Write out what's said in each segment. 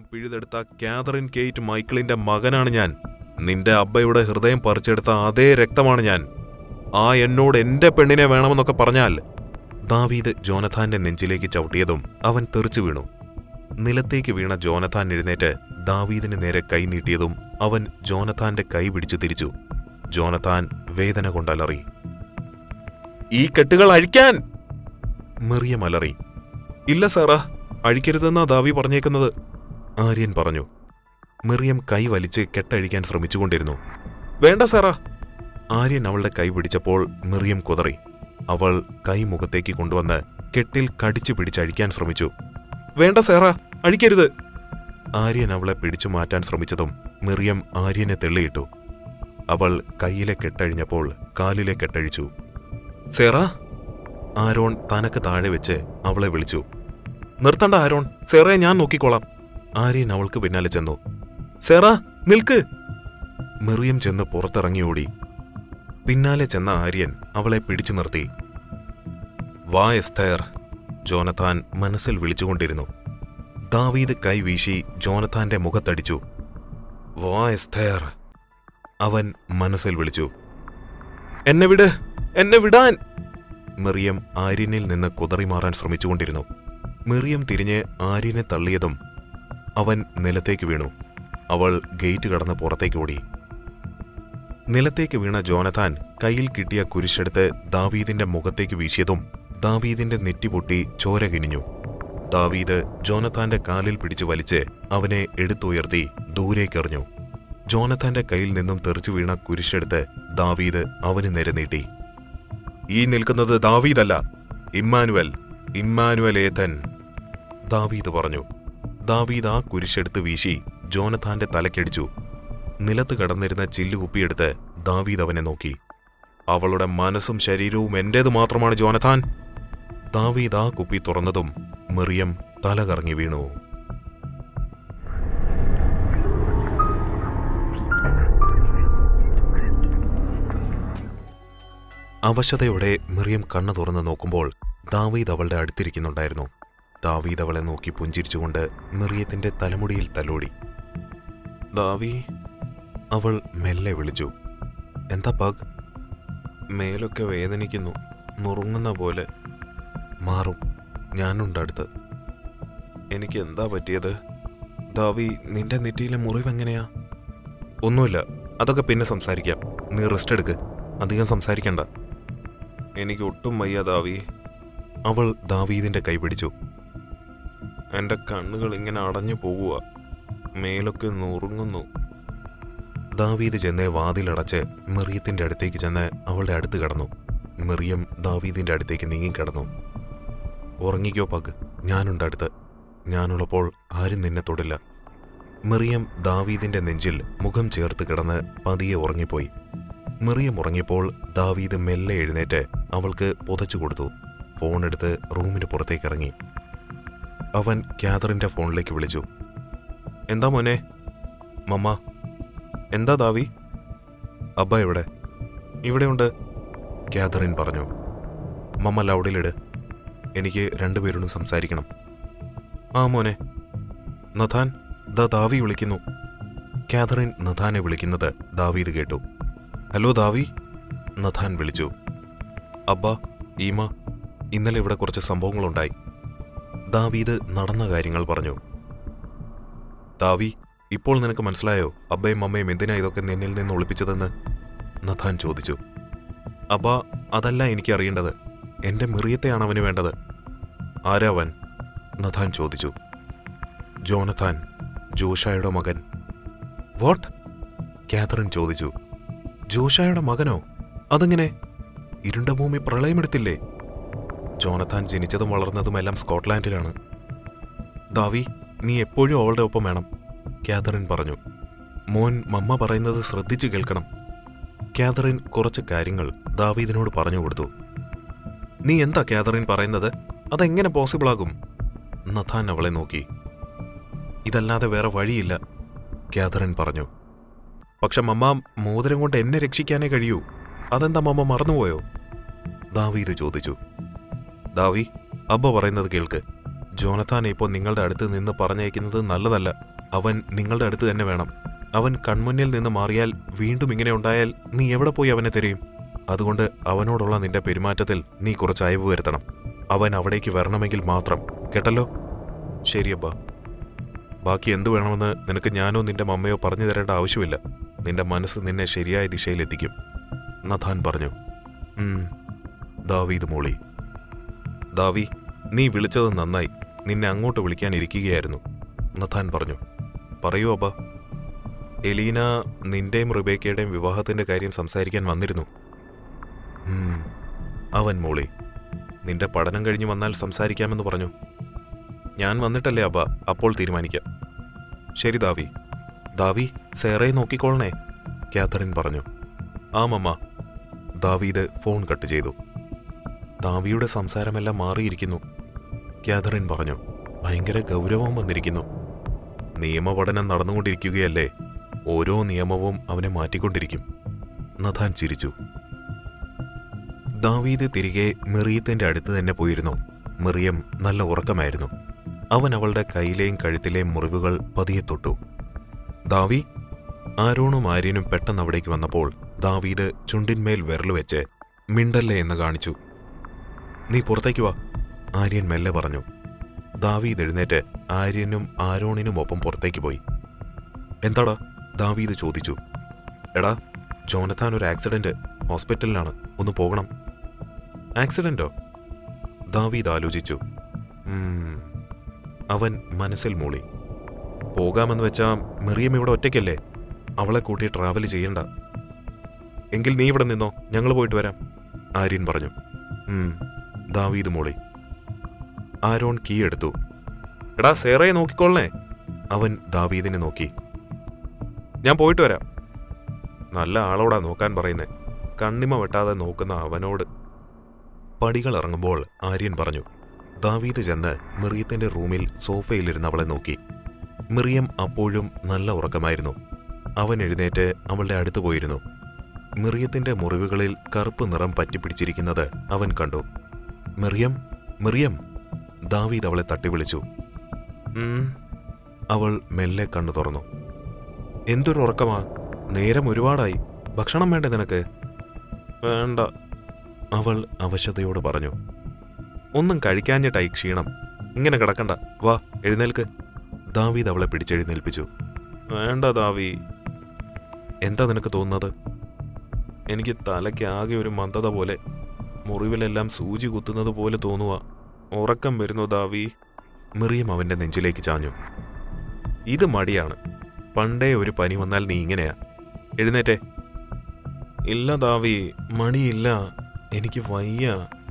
പിഴുതെടുത്ത Catherine കേറ്റ് മൈക്കിളിന്റെ മകനാണ് ഞാൻ നിന്റെ അബ്ബയുടെ ഹൃദയം പറിച്ചെടുത്ത അതേ രക്തമാണ് ഞാൻ ആ എന്നോട് എന്റെ പെണ്ണിനെ വേണമെന്നൊക്കെ പറഞ്ഞാൽ ദാവീദ് ജോനഥാന്റെ നെഞ്ചിലേക്ക് ചവിട്ടിയതും അവൻ തെറിച്ചു വീണു നിലത്തേക്ക് വീണ ജോനഥാൻ എഴുന്നേറ്റ് ദാവീദിന് നേരെ കൈ നീട്ടിയതും അവൻ ജോനഥാന്റെ കൈ പിടിച്ചു തിരിച്ചു ജോനഥാൻ വേദന കൊണ്ടലറി ഈ കെട്ടുകൾ അഴിക്കാൻ മെറിയം അലറി ഇല്ല സാറാ അഴിക്കരുതെന്നാ ദാവി പറഞ്ഞേക്കുന്നത് ആര്യൻ പറഞ്ഞു മെറിയം കൈ വലിച്ച് കെട്ടഴിക്കാൻ ശ്രമിച്ചുകൊണ്ടിരുന്നു വേണ്ട സാറാ ആര്യൻ അവളുടെ കൈ പിടിച്ചപ്പോൾ മെറിയം കുതറി അവൾ കൈ മുഖത്തേക്ക് കൊണ്ടുവന്ന് കെട്ടിൽ കടിച്ചു പിടിച്ചഴിക്കാൻ ശ്രമിച്ചു വേണ്ട സാറാ അഴിക്കരുത് ആര്യൻ അവളെ പിടിച്ചു മാറ്റാൻ ശ്രമിച്ചതും മെറിയം ആര്യനെ തെള്ളിയിട്ടു അവൾ കൈയിലെ കെട്ടഴിഞ്ഞപ്പോൾ കാലിലെ കെട്ടഴിച്ചു സേറാ ആരോൺ തനക്ക് താഴെ വെച്ച് അവളെ വിളിച്ചു നിർത്തണ്ട ആരോൺ സേറയെ ഞാൻ നോക്കിക്കോളാം ആര്യൻ അവൾക്ക് പിന്നാലെ ചെന്നു സേറാ നിൽക്ക് മെറിയം ചെന്ന് പുറത്തിറങ്ങി ഓടി പിന്നാലെ ചെന്ന ആര്യൻ അവളെ പിടിച്ചു നിർത്തി വാ എസ്തേർ ജോനഥാൻ മനസ്സിൽ വിളിച്ചുകൊണ്ടിരുന്നു ദാവീദ് കൈ വീശി ജോനഥാന്റെ മുഖത്തടിച്ചു വാ എസ്തേർ അവൻ മനസ്സിൽ വിളിച്ചു എന്നെ വിട് എന്നെ വിടാൻ മെറിയം ആര്യനിൽ നിന്ന് കുതറിമാറാൻ ശ്രമിച്ചുകൊണ്ടിരുന്നു മെറിയം തിരിഞ്ഞ് ആര്യനെ തള്ളിയതും അവൻ നിലത്തേക്ക് വീണു അവൾ ഗേറ്റ് കടന്ന് പുറത്തേക്ക് ഓടി നിലത്തേക്ക് വീണ ജോനഥാൻ കയ്യിൽ കിട്ടിയ കുരിശെടുത്ത് ദാവീദിന്റെ മുഖത്തേക്ക് വീശിയതും ദാവീദിന്റെ നെറ്റിപൊട്ടി ചോര കിനിഞ്ഞു ദാവീദ് ജോനഥാന്റെ കാലിൽ പിടിച്ചു വലിച്ച് അവനെ എടുത്തുയർത്തി ദൂരേക്കെറിഞ്ഞു ജോനഥാന്റെ കയ്യിൽ നിന്നും തെറിച്ചു വീണ കുരിശെടുത്ത് ദാവീദ് അവന് നേരെ നീട്ടി ഈ നിൽക്കുന്നത് ദാവീദല്ല ഇമ്മാനുവൽ ഇമ്മാനുവൽ ഏതൻ ദാവീദ് പറഞ്ഞു ദാവീദ് ആ കുരിശെടുത്ത് വീശി ജോനഥാന്റെ തലക്കടിച്ചു നിലത്ത് കടന്നിരുന്ന ചില്ലു കുപ്പിയെടുത്ത് ദാവീദ് അവനെ നോക്കി അവളുടെ മനസ്സും ശരീരവും എന്റേത് മാത്രമാണ് ജോനഥാൻ ദാവീദ് ആ കുപ്പി തുറന്നതും മെറിയം തല കറങ്ങി വീണു അവശതയോടെ മിറിയം കണ്ണു തുറന്ന് നോക്കുമ്പോൾ ദാവീദ് അവളുടെ അടുത്തിരിക്കുന്നുണ്ടായിരുന്നു ദാവീദ് അവളെ നോക്കി പുഞ്ചിരിച്ചുകൊണ്ട് മിറിയത്തിന്റെ തലമുടിയിൽ തലോടി ദാവി അവൾ മെല്ലെ വിളിച്ചു എന്താ പഗ് മേലൊക്കെ വേദനിക്കുന്നു നുറുങ്ങുന്ന പോലെ മാറും ഞാനുണ്ട് അടുത്ത് എനിക്ക് എന്താ പറ്റിയത് ദാവി നിന്റെ നെറ്റിയിലെ മുറിവ് എങ്ങനെയാ ഒന്നുമില്ല അതൊക്കെ പിന്നെ സംസാരിക്കാം നീ റെസ്റ്റ് എടുക്ക് അധികം സംസാരിക്കണ്ട എനിക്ക് ഒട്ടും വയ്യ ദാവി അവൾ ദാവീദിന്റെ കൈ പിടിച്ചു എന്റെ കണ്ണുകൾ ഇങ്ങനെ അടഞ്ഞു പോവുക മേലൊക്കെ നുറുങ്ങുന്നു ദാവീദ് ചെന്ന് വാതിലടച്ച് മെറിയത്തിന്റെ അടുത്തേക്ക് ചെന്ന് അവളുടെ അടുത്ത് കടന്നു മെറിയം ദാവീദിന്റെ അടുത്തേക്ക് നീങ്ങിക്കിടന്നു ഉറങ്ങിക്കോ പഗ് ഞാനുണ്ട് അടുത്ത് ഞാനുള്ളപ്പോൾ ആരും നിന്നെ തൊടില്ല മെറിയം ദാവീദിന്റെ നെഞ്ചിൽ മുഖം ചേർത്ത് കിടന്ന് പതിയെ ഉറങ്ങിപ്പോയി മെറിയം ഉറങ്ങിയപ്പോൾ ദാവീദ് മെല്ലെ എഴുന്നേറ്റ് അവൾക്ക് പുതച്ചു കൊടുത്തു ഫോൺ എടുത്ത് റൂമിന് പുറത്തേക്ക് ഇറങ്ങി അവൻ ക്യാതറിന്റെ ഫോണിലേക്ക് വിളിച്ചു എന്താ മോനെ മമ്മ എന്താ ദാവി അബ്ബ എവിടെ ഇവിടെയുണ്ട് ക്യാതറിൻ പറഞ്ഞു മമ്മ ലൗഡിലിട് എനിക്ക് രണ്ടുപേരോടും സംസാരിക്കണം ആ മോനെ നഥാൻ ദാ ദാവി വിളിക്കുന്നു കാതറിൻ നഥാനെ വിളിക്കുന്നത് ദാവീദ് കേട്ടു ഹലോ ദാവി നഥാൻ വിളിച്ചു അബ്ബ ഈമ ഇന്നലെ ഇവിടെ കുറച്ച് സംഭവങ്ങളുണ്ടായി ദാവീദ് നടന്ന കാര്യങ്ങൾ പറഞ്ഞു ദാവി ഇപ്പോൾ നിനക്ക് മനസ്സിലായോ അബ്ബയും അമ്മയും എന്തിനാ ഇതൊക്കെ നിന്നിൽ നിന്ന് ഒളിപ്പിച്ചതെന്ന് നഥാൻ ചോദിച്ചു അബ്ബ അതല്ല എനിക്ക് അറിയേണ്ടത് എന്റെ മിറിയത്തെയാണ് അവന് വേണ്ടത് ആരാവൻ നഥാൻ ചോദിച്ചു ജോനഥാൻ ജോഷായുടെ മകൻ വാട്ട് കാതറിൻ ചോദിച്ചു ജോഷായുടെ മകനോ അതെങ്ങനെ ഇരുണ്ട ഭൂമി പ്രളയമെടുത്തില്ലേ ജോനഥാൻ ജനിച്ചതും വളർന്നതുമെല്ലാം സ്കോട്ട്ലാൻഡിലാണ് ദാവി നീ എപ്പോഴും അവളുടെ ഒപ്പം വേണം കാതറിൻ പറഞ്ഞു മോൻ മമ്മ പറയുന്നത് ശ്രദ്ധിച്ചു കേൾക്കണം കാതറിൻ കുറച്ച് കാര്യങ്ങൾ ദാവീദിനോട് പറഞ്ഞു കൊടുത്തു നീ എന്താ കാതറിൻ പറയുന്നത് അതെങ്ങനെ പോസിബിൾ ആകും നഥാൻ അവളെ നോക്കി ഇതല്ലാതെ വേറെ വഴിയില്ല കാതറിൻ പറഞ്ഞു പക്ഷെ മമ്മ മോതിരം കൊണ്ട് എന്നെ രക്ഷിക്കാനേ കഴിയൂ അതെന്താ മമ്മ മറന്നുപോയോ ദാവീദ് ചോദിച്ചു ദാവി അബ്ബ പറയുന്നത് കേൾക്ക് ജോനത്താനെ ഇപ്പോൾ നിങ്ങളുടെ അടുത്ത് നിന്ന് പറഞ്ഞയക്കുന്നത് നല്ലതല്ല അവൻ നിങ്ങളുടെ അടുത്ത് തന്നെ വേണം അവൻ കൺമുന്നിൽ നിന്ന് മാറിയാൽ വീണ്ടും ഇങ്ങനെ ഉണ്ടായാൽ നീ എവിടെ പോയി അവനെ തിരയും അതുകൊണ്ട് അവനോടുള്ള നിന്റെ പെരുമാറ്റത്തിൽ നീ കുറച്ച് അയവ് വരുത്തണം അവൻ അവിടേക്ക് വരണമെങ്കിൽ മാത്രം കേട്ടല്ലോ ശരിയപ്പാ ബാക്കി എന്തു വേണമെന്ന് നിനക്ക് ഞാനോ നിന്റെ മമ്മയോ പറഞ്ഞു തരേണ്ട ആവശ്യമില്ല നിന്റെ മനസ്സ് നിന്നെ ശരിയായ ദിശയിലെത്തിക്കും നഥാൻ പറഞ്ഞു "ഉം." ദാവീദ് മൂളി ദാവി നീ വിളിച്ചത് നന്നായി നിന്നെ അങ്ങോട്ട് വിളിക്കാൻ ഇരിക്കുകയായിരുന്നു നഥാൻ പറഞ്ഞു പറയൂ അബ്ബ എലീന നിന്റെയും റുബേക്കയുടെയും വിവാഹത്തിന്റെ കാര്യം സംസാരിക്കാൻ വന്നിരുന്നു "ഉം." അവൻ മൂളി നിന്റെ പഠനം കഴിഞ്ഞ് വന്നാൽ സംസാരിക്കാമെന്ന് പറഞ്ഞു ഞാൻ വന്നിട്ടല്ലേ അബ്ബ അപ്പോൾ തീരുമാനിക്കാം ശരി ദാവി ദാവി സേറയെ നോക്കിക്കോളണേ കാത്തറിൻ പറഞ്ഞു ആ മമ്മ ദാവീദ് ഫോൺ കട്ട് ചെയ്തു ദാവിയുടെ സംസാരമെല്ലാം മാറിയിരിക്കുന്നു കാതറിൻ പറഞ്ഞു ഭയങ്കര ഗൗരവം വന്നിരിക്കുന്നു നിയമപഠനം നടന്നുകൊണ്ടിരിക്കുകയല്ലേ ഓരോ നിയമവും അവനെ മാറ്റിക്കൊണ്ടിരിക്കും നഥാൻ ചിരിച്ചു ദാവീദ് തിരികെ മെറിയത്തിന്റെ അടുത്ത് തന്നെ പോയിരുന്നു മെറിയം നല്ല ഉറക്കമായിരുന്നു അവൻ അവളുടെ കയ്യിലെയും കഴുത്തിലെയും മുറിവുകൾ പതിയെ തൊട്ടു ദാവി ആരോണും ആര്യനും പെട്ടെന്ന് അവിടേക്ക് വന്നപ്പോൾ ദാവീദ് ചുണ്ടിന്മേൽ വിരൽ വെച്ച് മിണ്ടല്ലേ എന്ന് കാണിച്ചു നീ പുറത്തേക്ക് വാ ആര്യൻ മെല്ലെ പറഞ്ഞു ദാവീദ് എഴുന്നേറ്റ് ആര്യനും ആരോണിനും ഒപ്പം പുറത്തേക്ക് പോയി എന്താടാ ദാവീദ് ചോദിച്ചു എടാ ജോനത്താൻ ഒരു ആക്സിഡന്റ് ഹോസ്പിറ്റലിലാണ് ഒന്ന് പോകണം ആക്സിഡന്റോ ദാവീദ് ആലോചിച്ചു "ഉം." അവൻ മനസ്സിൽ മൂളി പോകാമെന്ന് വെച്ചാ മെറിയം ഇവിടെ ഒറ്റയ്ക്കല്ലേ അവളെ കൂട്ടി ട്രാവൽ ചെയ്യണ്ട എങ്കിൽ നീ ഇവിടെ നിന്നോ ഞങ്ങൾ പോയിട്ട് വരാം ആര്യൻ പറഞ്ഞു "ഉം." ദാവീദ് മൂളി ആരോൺ കീ എടുത്തു എടാ സേറയെ നോക്കിക്കൊള്ളണേ അവൻ ദാവീദിനെ നോക്കി ഞാൻ പോയിട്ട് വരാം നല്ല ആളോടാ നോക്കാൻ പറയുന്നേ കണ്ണിമ വെട്ടാതെ നോക്കുന്ന അവനോട് പടികൾ ഇറങ്ങുമ്പോൾ ആര്യൻ പറഞ്ഞു ദാവീദ് ചെന്ന് മിറിയത്തിന്റെ റൂമിൽ സോഫയിലിരുന്ന് അവളെ നോക്കി മിറിയം അപ്പോഴും നല്ല ഉറക്കമായിരുന്നു അവൻ എഴുന്നേറ്റ് അവളുടെ അടുത്ത് പോയിരുന്നു മിറിയത്തിന്റെ മുറിവുകളിൽ കറുപ്പ് നിറം പറ്റിപ്പിടിച്ചിരിക്കുന്നത് അവൻ കണ്ടു മിറിയം മിറിയം ദാവീദ് അവളെ തട്ടി വിളിച്ചു "ഉം." അവൾ മെല്ലെ കണ്ണു തുറന്നു എന്തൊരു ഉറക്കമാ നേരം ഒരുപാടായി ഭക്ഷണം വേണ്ടേ നിനക്ക് വേണ്ട അവൾ അവശതയോട് പറഞ്ഞു ഒന്നും കഴിക്കാഞ്ഞിട്ടായി ക്ഷീണം ഇങ്ങനെ കിടക്കണ്ട വാ എഴുന്നേൽക്ക് ദാവീദ് അവളെ പിടിച്ചെഴുന്നേൽപ്പിച്ചു വേണ്ട ദാവി എന്താ നിനക്ക് തോന്നുന്നത് എനിക്ക് തലയ്ക്ക് ആകെ ഒരു മന്ദത പോലെ മുറിവിലെല്ലാം സൂചി കുത്തുന്നത് പോലെ തോന്നുക ഉറക്കം വരുന്നു ദാവി മിറിയം അവന്റെ നെഞ്ചിലേക്ക് ചാഞ്ഞു ഇത് മടിയാണ് പണ്ടേ ഒരു പനി വന്നാൽ നീ ഇങ്ങനെയാ എഴുന്നേറ്റേ ഇല്ല ദാവി മടിയില്ല എനിക്ക് വയ്യ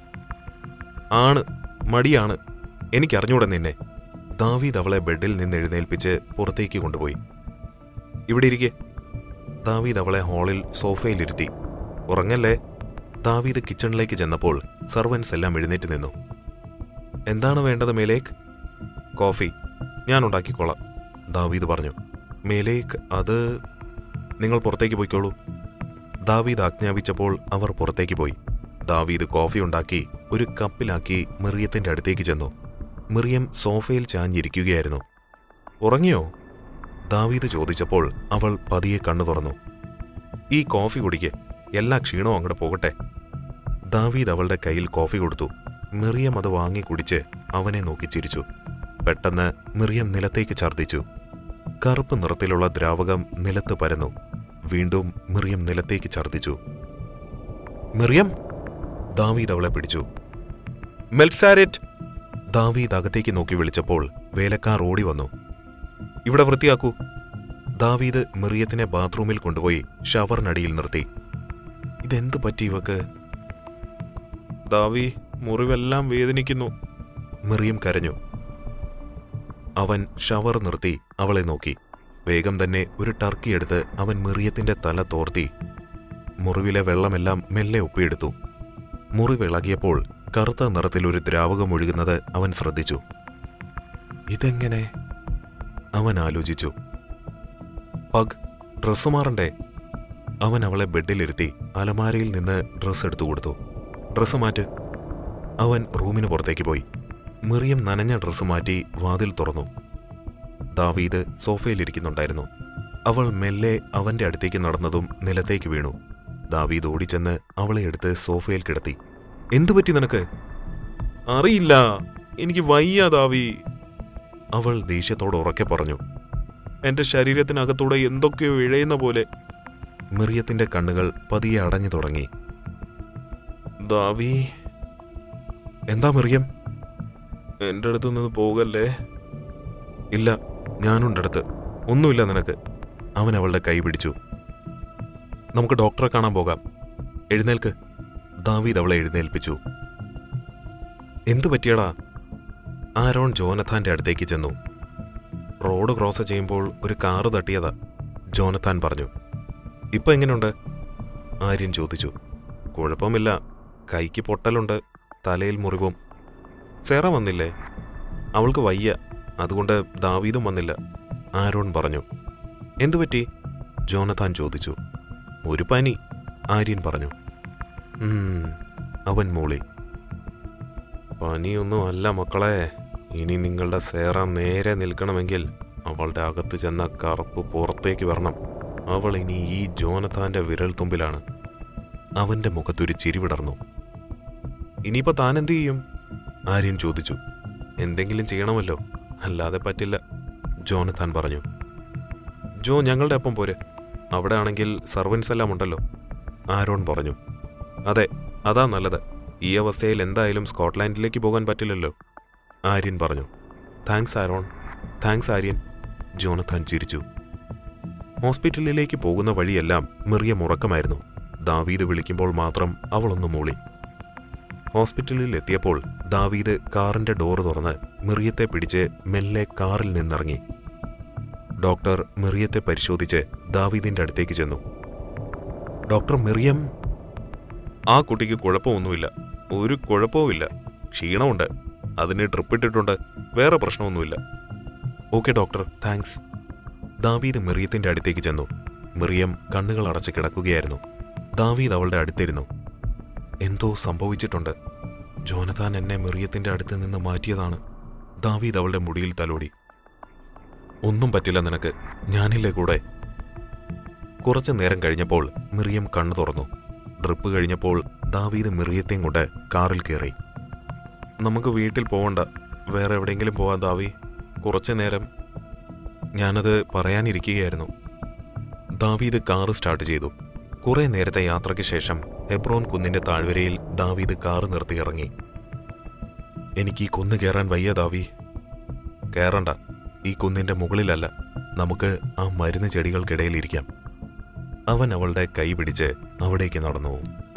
ആണ് മടിയാണ് എനിക്കറിഞ്ഞൂടെ നിന്നെ ദാവീദ് അവളെ ബെഡിൽ നിന്ന് എഴുന്നേൽപ്പിച്ച് പുറത്തേക്ക് കൊണ്ടുപോയി ഇവിടെ ഇരിക്കെ ദാവീദ് അവളെ ഹാളിൽ സോഫയിലിരുത്തി ഉറങ്ങല്ലേ ദാവീദ് കിച്ചണിലേക്ക് ചെന്നപ്പോൾ സർവൻസ് എല്ലാം എഴുന്നേറ്റ് നിന്നു എന്താണ് വേണ്ടത് മേലേക്ക് കോഫി ഞാൻ ഉണ്ടാക്കിക്കോളാം ദാവീദ് പറഞ്ഞു മേലേക്ക് അത് നിങ്ങൾ പുറത്തേക്ക് പോയിക്കോളൂ ദാവീദ് ആജ്ഞാപിച്ചപ്പോൾ അവർ പുറത്തേക്ക് പോയി ദാവീദ് കോഫി ഉണ്ടാക്കി ഒരു കപ്പിലാക്കി മിറിയത്തിന്റെ അടുത്തേക്ക് ചെന്നു മിറിയം സോഫയിൽ ചാഞ്ഞിരിക്കുകയായിരുന്നു ഉറങ്ങിയോ ദാവീദ് ചോദിച്ചപ്പോൾ അവൾ പതിയെ കണ്ണു തുറന്നു ഈ കോഫി കുടിക്ക് എല്ലാ ക്ഷീണവും അങ്ങോട്ട് പോകട്ടെ ദാവീദ് അവളുടെ കയ്യിൽ കോഫി കൊടുത്തു മിറിയം അത് വാങ്ങി കുടിച്ച് അവനെ നോക്കി ചിരിച്ചു പെട്ടെന്ന് മിറിയം നിലത്തേക്ക് ഛർദ്ദിച്ചു കറുപ്പ് നിറത്തിലുള്ള ദ്രാവകം നിലത്ത് പരന്നു വീണ്ടും മിറിയം നിലത്തേക്ക് ഛർദ്ദിച്ചു മിറിയം ദാവീദ് അവളെ പിടിച്ചു മെൽസാരറ്റ് ദാവീദ് അകത്തേക്ക് നോക്കി വിളിച്ചപ്പോൾ വേലക്കാർ ഓടി വന്നു ഇവിടെ വൃത്തിയാക്കൂ ദാവീദ് മിറിയത്തിനെ ബാത്റൂമിൽ കൊണ്ടുപോയി ഷവറിനടിയിൽ നിർത്തി ഇതെന്ത് പറ്റി ഇവക്ക് ദാവി മുറിവെല്ലാം വേദനിക്കുന്നു മിറിയം കരഞ്ഞു അവൻ ഷവർ നിർത്തി അവളെ നോക്കി വേഗം തന്നെ ഒരു ടർക്കി എടുത്ത് അവൻ മിറിയത്തിന്റെ തല തോർത്തി മുറിവിലെ വെള്ളമെല്ലാം മെല്ലെ ഒപ്പിയെടുത്തു മുറിവിളകിയപ്പോൾ കറുത്ത നിറത്തിൽ ഒരു ദ്രാവകം ഒഴുകുന്നത് അവൻ ശ്രദ്ധിച്ചു ഇതെങ്ങനെ അവൻ ആലോചിച്ചു പഗ് ഡ്രസ്സ് മാറണ്ടേ അവൻ അവളെ ബെഡിലിരുത്തി അലമാരയിൽ നിന്ന് ഡ്രസ്സ് എടുത്തു കൊടുത്തു ഡ്രസ്സ് മാറ്റ് അവൻ റൂമിന് പുറത്തേക്ക് പോയി മിറിയം നനഞ്ഞ ഡ്രസ്സ് മാറ്റി വാതിൽ തുറന്നു ദാവീദ് സോഫയിലിരിക്കുന്നുണ്ടായിരുന്നു അവൾ മെല്ലെ അവന്റെ അടുത്തേക്ക് നടന്നതും നിലത്തേക്ക് വീണു ദാവീദ് ഓടിച്ചെന്ന് അവളെ എടുത്ത് സോഫയിൽ കിടത്തി എന്തു പറ്റി നിനക്ക് അറിയില്ല എനിക്ക് വയ്യ ദാവി അവൾ ദേഷ്യത്തോട് ഉറക്കെ പറഞ്ഞു എന്റെ ശരീരത്തിനകത്തൂടെ എന്തൊക്കെയോ ഇഴയുന്ന പോലെ മിറിയത്തിന്റെ കണ്ണുകൾ പതിയെ അടഞ്ഞു തുടങ്ങി ദാവി എന്താ മിറിയം എന്റെ അടുത്ത് നിന്ന് പോകല്ലേ ഇല്ല ഞാനുണ്ടടുത്ത് ഒന്നുമില്ല നിനക്ക് അവൻ അവളുടെ കൈ പിടിച്ചു നമുക്ക് ഡോക്ടറെ കാണാൻ പോകാം എഴുന്നേൽക്ക് ദാവീദ് അവളെ എഴുന്നേൽപ്പിച്ചു എന്തു പറ്റിയടാ ആരോൺ ജോനഥാന്റെ അടുത്തേക്ക് ചെന്നു റോഡ് ക്രോസ് ചെയ്യുമ്പോൾ ഒരു കാറ് തട്ടിയതാ ജോനത്താൻ പറഞ്ഞു ഇപ്പൊ എങ്ങനെയുണ്ട് ആര്യൻ ചോദിച്ചു കുഴപ്പമില്ല കൈക്ക് പൊട്ടലുണ്ട് തലയിൽ മുറിവും സെറ വന്നില്ലേ അവൾക്ക് വയ്യ അതുകൊണ്ട് ദാവീദും വന്നില്ല ആരോൺ പറഞ്ഞു എന്തുപറ്റി ജോനത്താൻ ചോദിച്ചു ഒരു പനി ആര്യൻ പറഞ്ഞു "ഉം," അവൻ മൂളി പനിയൊന്നും അല്ല മക്കളെ ഇനി നിങ്ങളുടെ സേറ നേരെ നിൽക്കണമെങ്കിൽ അവളുടെ അകത്ത് ചെന്ന കറുപ്പ് പുറത്തേക്ക് വരണം അവൾ ഇനി ഈ ജോനത്താന്റെ വിരൽ തുമ്പിലാണ് അവന്റെ മുഖത്തൊരു ചിരി വിടർന്നു ഇനിയിപ്പോ താൻ എന്ത് ചെയ്യും ആര്യൻ ചോദിച്ചു എന്തെങ്കിലും ചെയ്യണമല്ലോ അല്ലാതെ പറ്റില്ല ജോനത്താൻ പറഞ്ഞു ജോ ഞങ്ങളുടെ ഒപ്പം പോരെ അവിടെ ആണെങ്കിൽ സർവൻസ് എല്ലാം ഉണ്ടല്ലോ ആരോൺ പറഞ്ഞു അതെ അതാ നല്ലത് ഈ അവസ്ഥയിൽ എന്തായാലും സ്കോട്ട്ലാൻഡിലേക്ക് പോകാൻ പറ്റില്ലല്ലോ ആര്യൻ പറഞ്ഞു thanks Aaron thanks Aryan Jonathan ചിരിച്ചു ഹോസ്പിറ്റലിലേക്ക് പോകുന്ന വഴിയെല്ലാം മിറിയ മുറക്കമായിരുന്നു ദാവീദ് വിളിക്കുമ്പോൾ മാത്രം അവളൊന്ന് മൂളി ഹോസ്പിറ്റലിൽ എത്തിയപ്പോൾ ദാവീദ് കാറിന്റെ ഡോർ തുറന്ന് മിറിയത്തെ പിടിച്ച് മെല്ലെ കാറിൽ നിന്നിറങ്ങി ഡോക്ടർ മിറിയത്തെ പരിശോധിച്ച് ദാവീദിന്റെ അടുത്തേക്ക് ചെന്നു ഡോക്ടർ മിറിയം ആ കുട്ടിക്ക് കുഴപ്പമൊന്നുമില്ല ഒരു കുഴപ്പവുമില്ല ക്ഷീണമുണ്ട് അതിന് ട്രിപ്പ് ഇട്ടിട്ടുണ്ട് വേറെ പ്രശ്നമൊന്നുമില്ല ഓക്കെ ഡോക്ടർ താങ്ക്സ് ദാവീദ് മിറിയത്തിന്റെ അടുത്തേക്ക് ചെന്നു മിറിയം കണ്ണുകൾ അടച്ച് കിടക്കുകയായിരുന്നു ദാവീദ് അവളുടെ അടുത്തിരുന്നു എന്തോ സംഭവിച്ചിട്ടുണ്ട് ജോനഥാൻ എന്നെ മിറിയത്തിന്റെ അടുത്ത് നിന്ന് മാറ്റിയതാണ് ദാവീദ് അവളുടെ മുടിയിൽ തലോടി ഒന്നും പറ്റില്ല നിനക്ക് ഞാനില്ലേ കൂടെ കുറച്ചു നേരം കഴിഞ്ഞപ്പോൾ മിറിയം കണ്ണു തുറന്നു ഡ്രിപ്പ് കഴിഞ്ഞപ്പോൾ ദാവീദ് മിറിയത്തെയും കൊണ്ട് കാറിൽ കയറി നമുക്ക് വീട്ടിൽ പോവണ്ട വേറെ എവിടെയെങ്കിലും പോവാൻ ദാവി കുറച്ചു നേരം ഞാനത് പറയാനിരിക്കുകയായിരുന്നു ദാവീദ് കാറ് സ്റ്റാർട്ട് ചെയ്തു കുറെ നേരത്തെ യാത്രയ്ക്ക് ശേഷം ഹെബ്രോൻ കുന്നിന്റെ താഴ്വരയിൽ ദാവീദ് കാറ് നിർത്തി ഇറങ്ങി എനിക്ക് ഈ കുന്ന് കയറാൻ വയ്യ ദാവി കയറണ്ട ഈ കുന്നിന്റെ മുകളിലല്ല നമുക്ക് ആ മരുന്ന് ചെടികൾക്കിടയിൽ ഇരിക്കാം അവൻ അവളുടെ കൈ പിടിച്ച് അവിടേക്ക് നടന്നു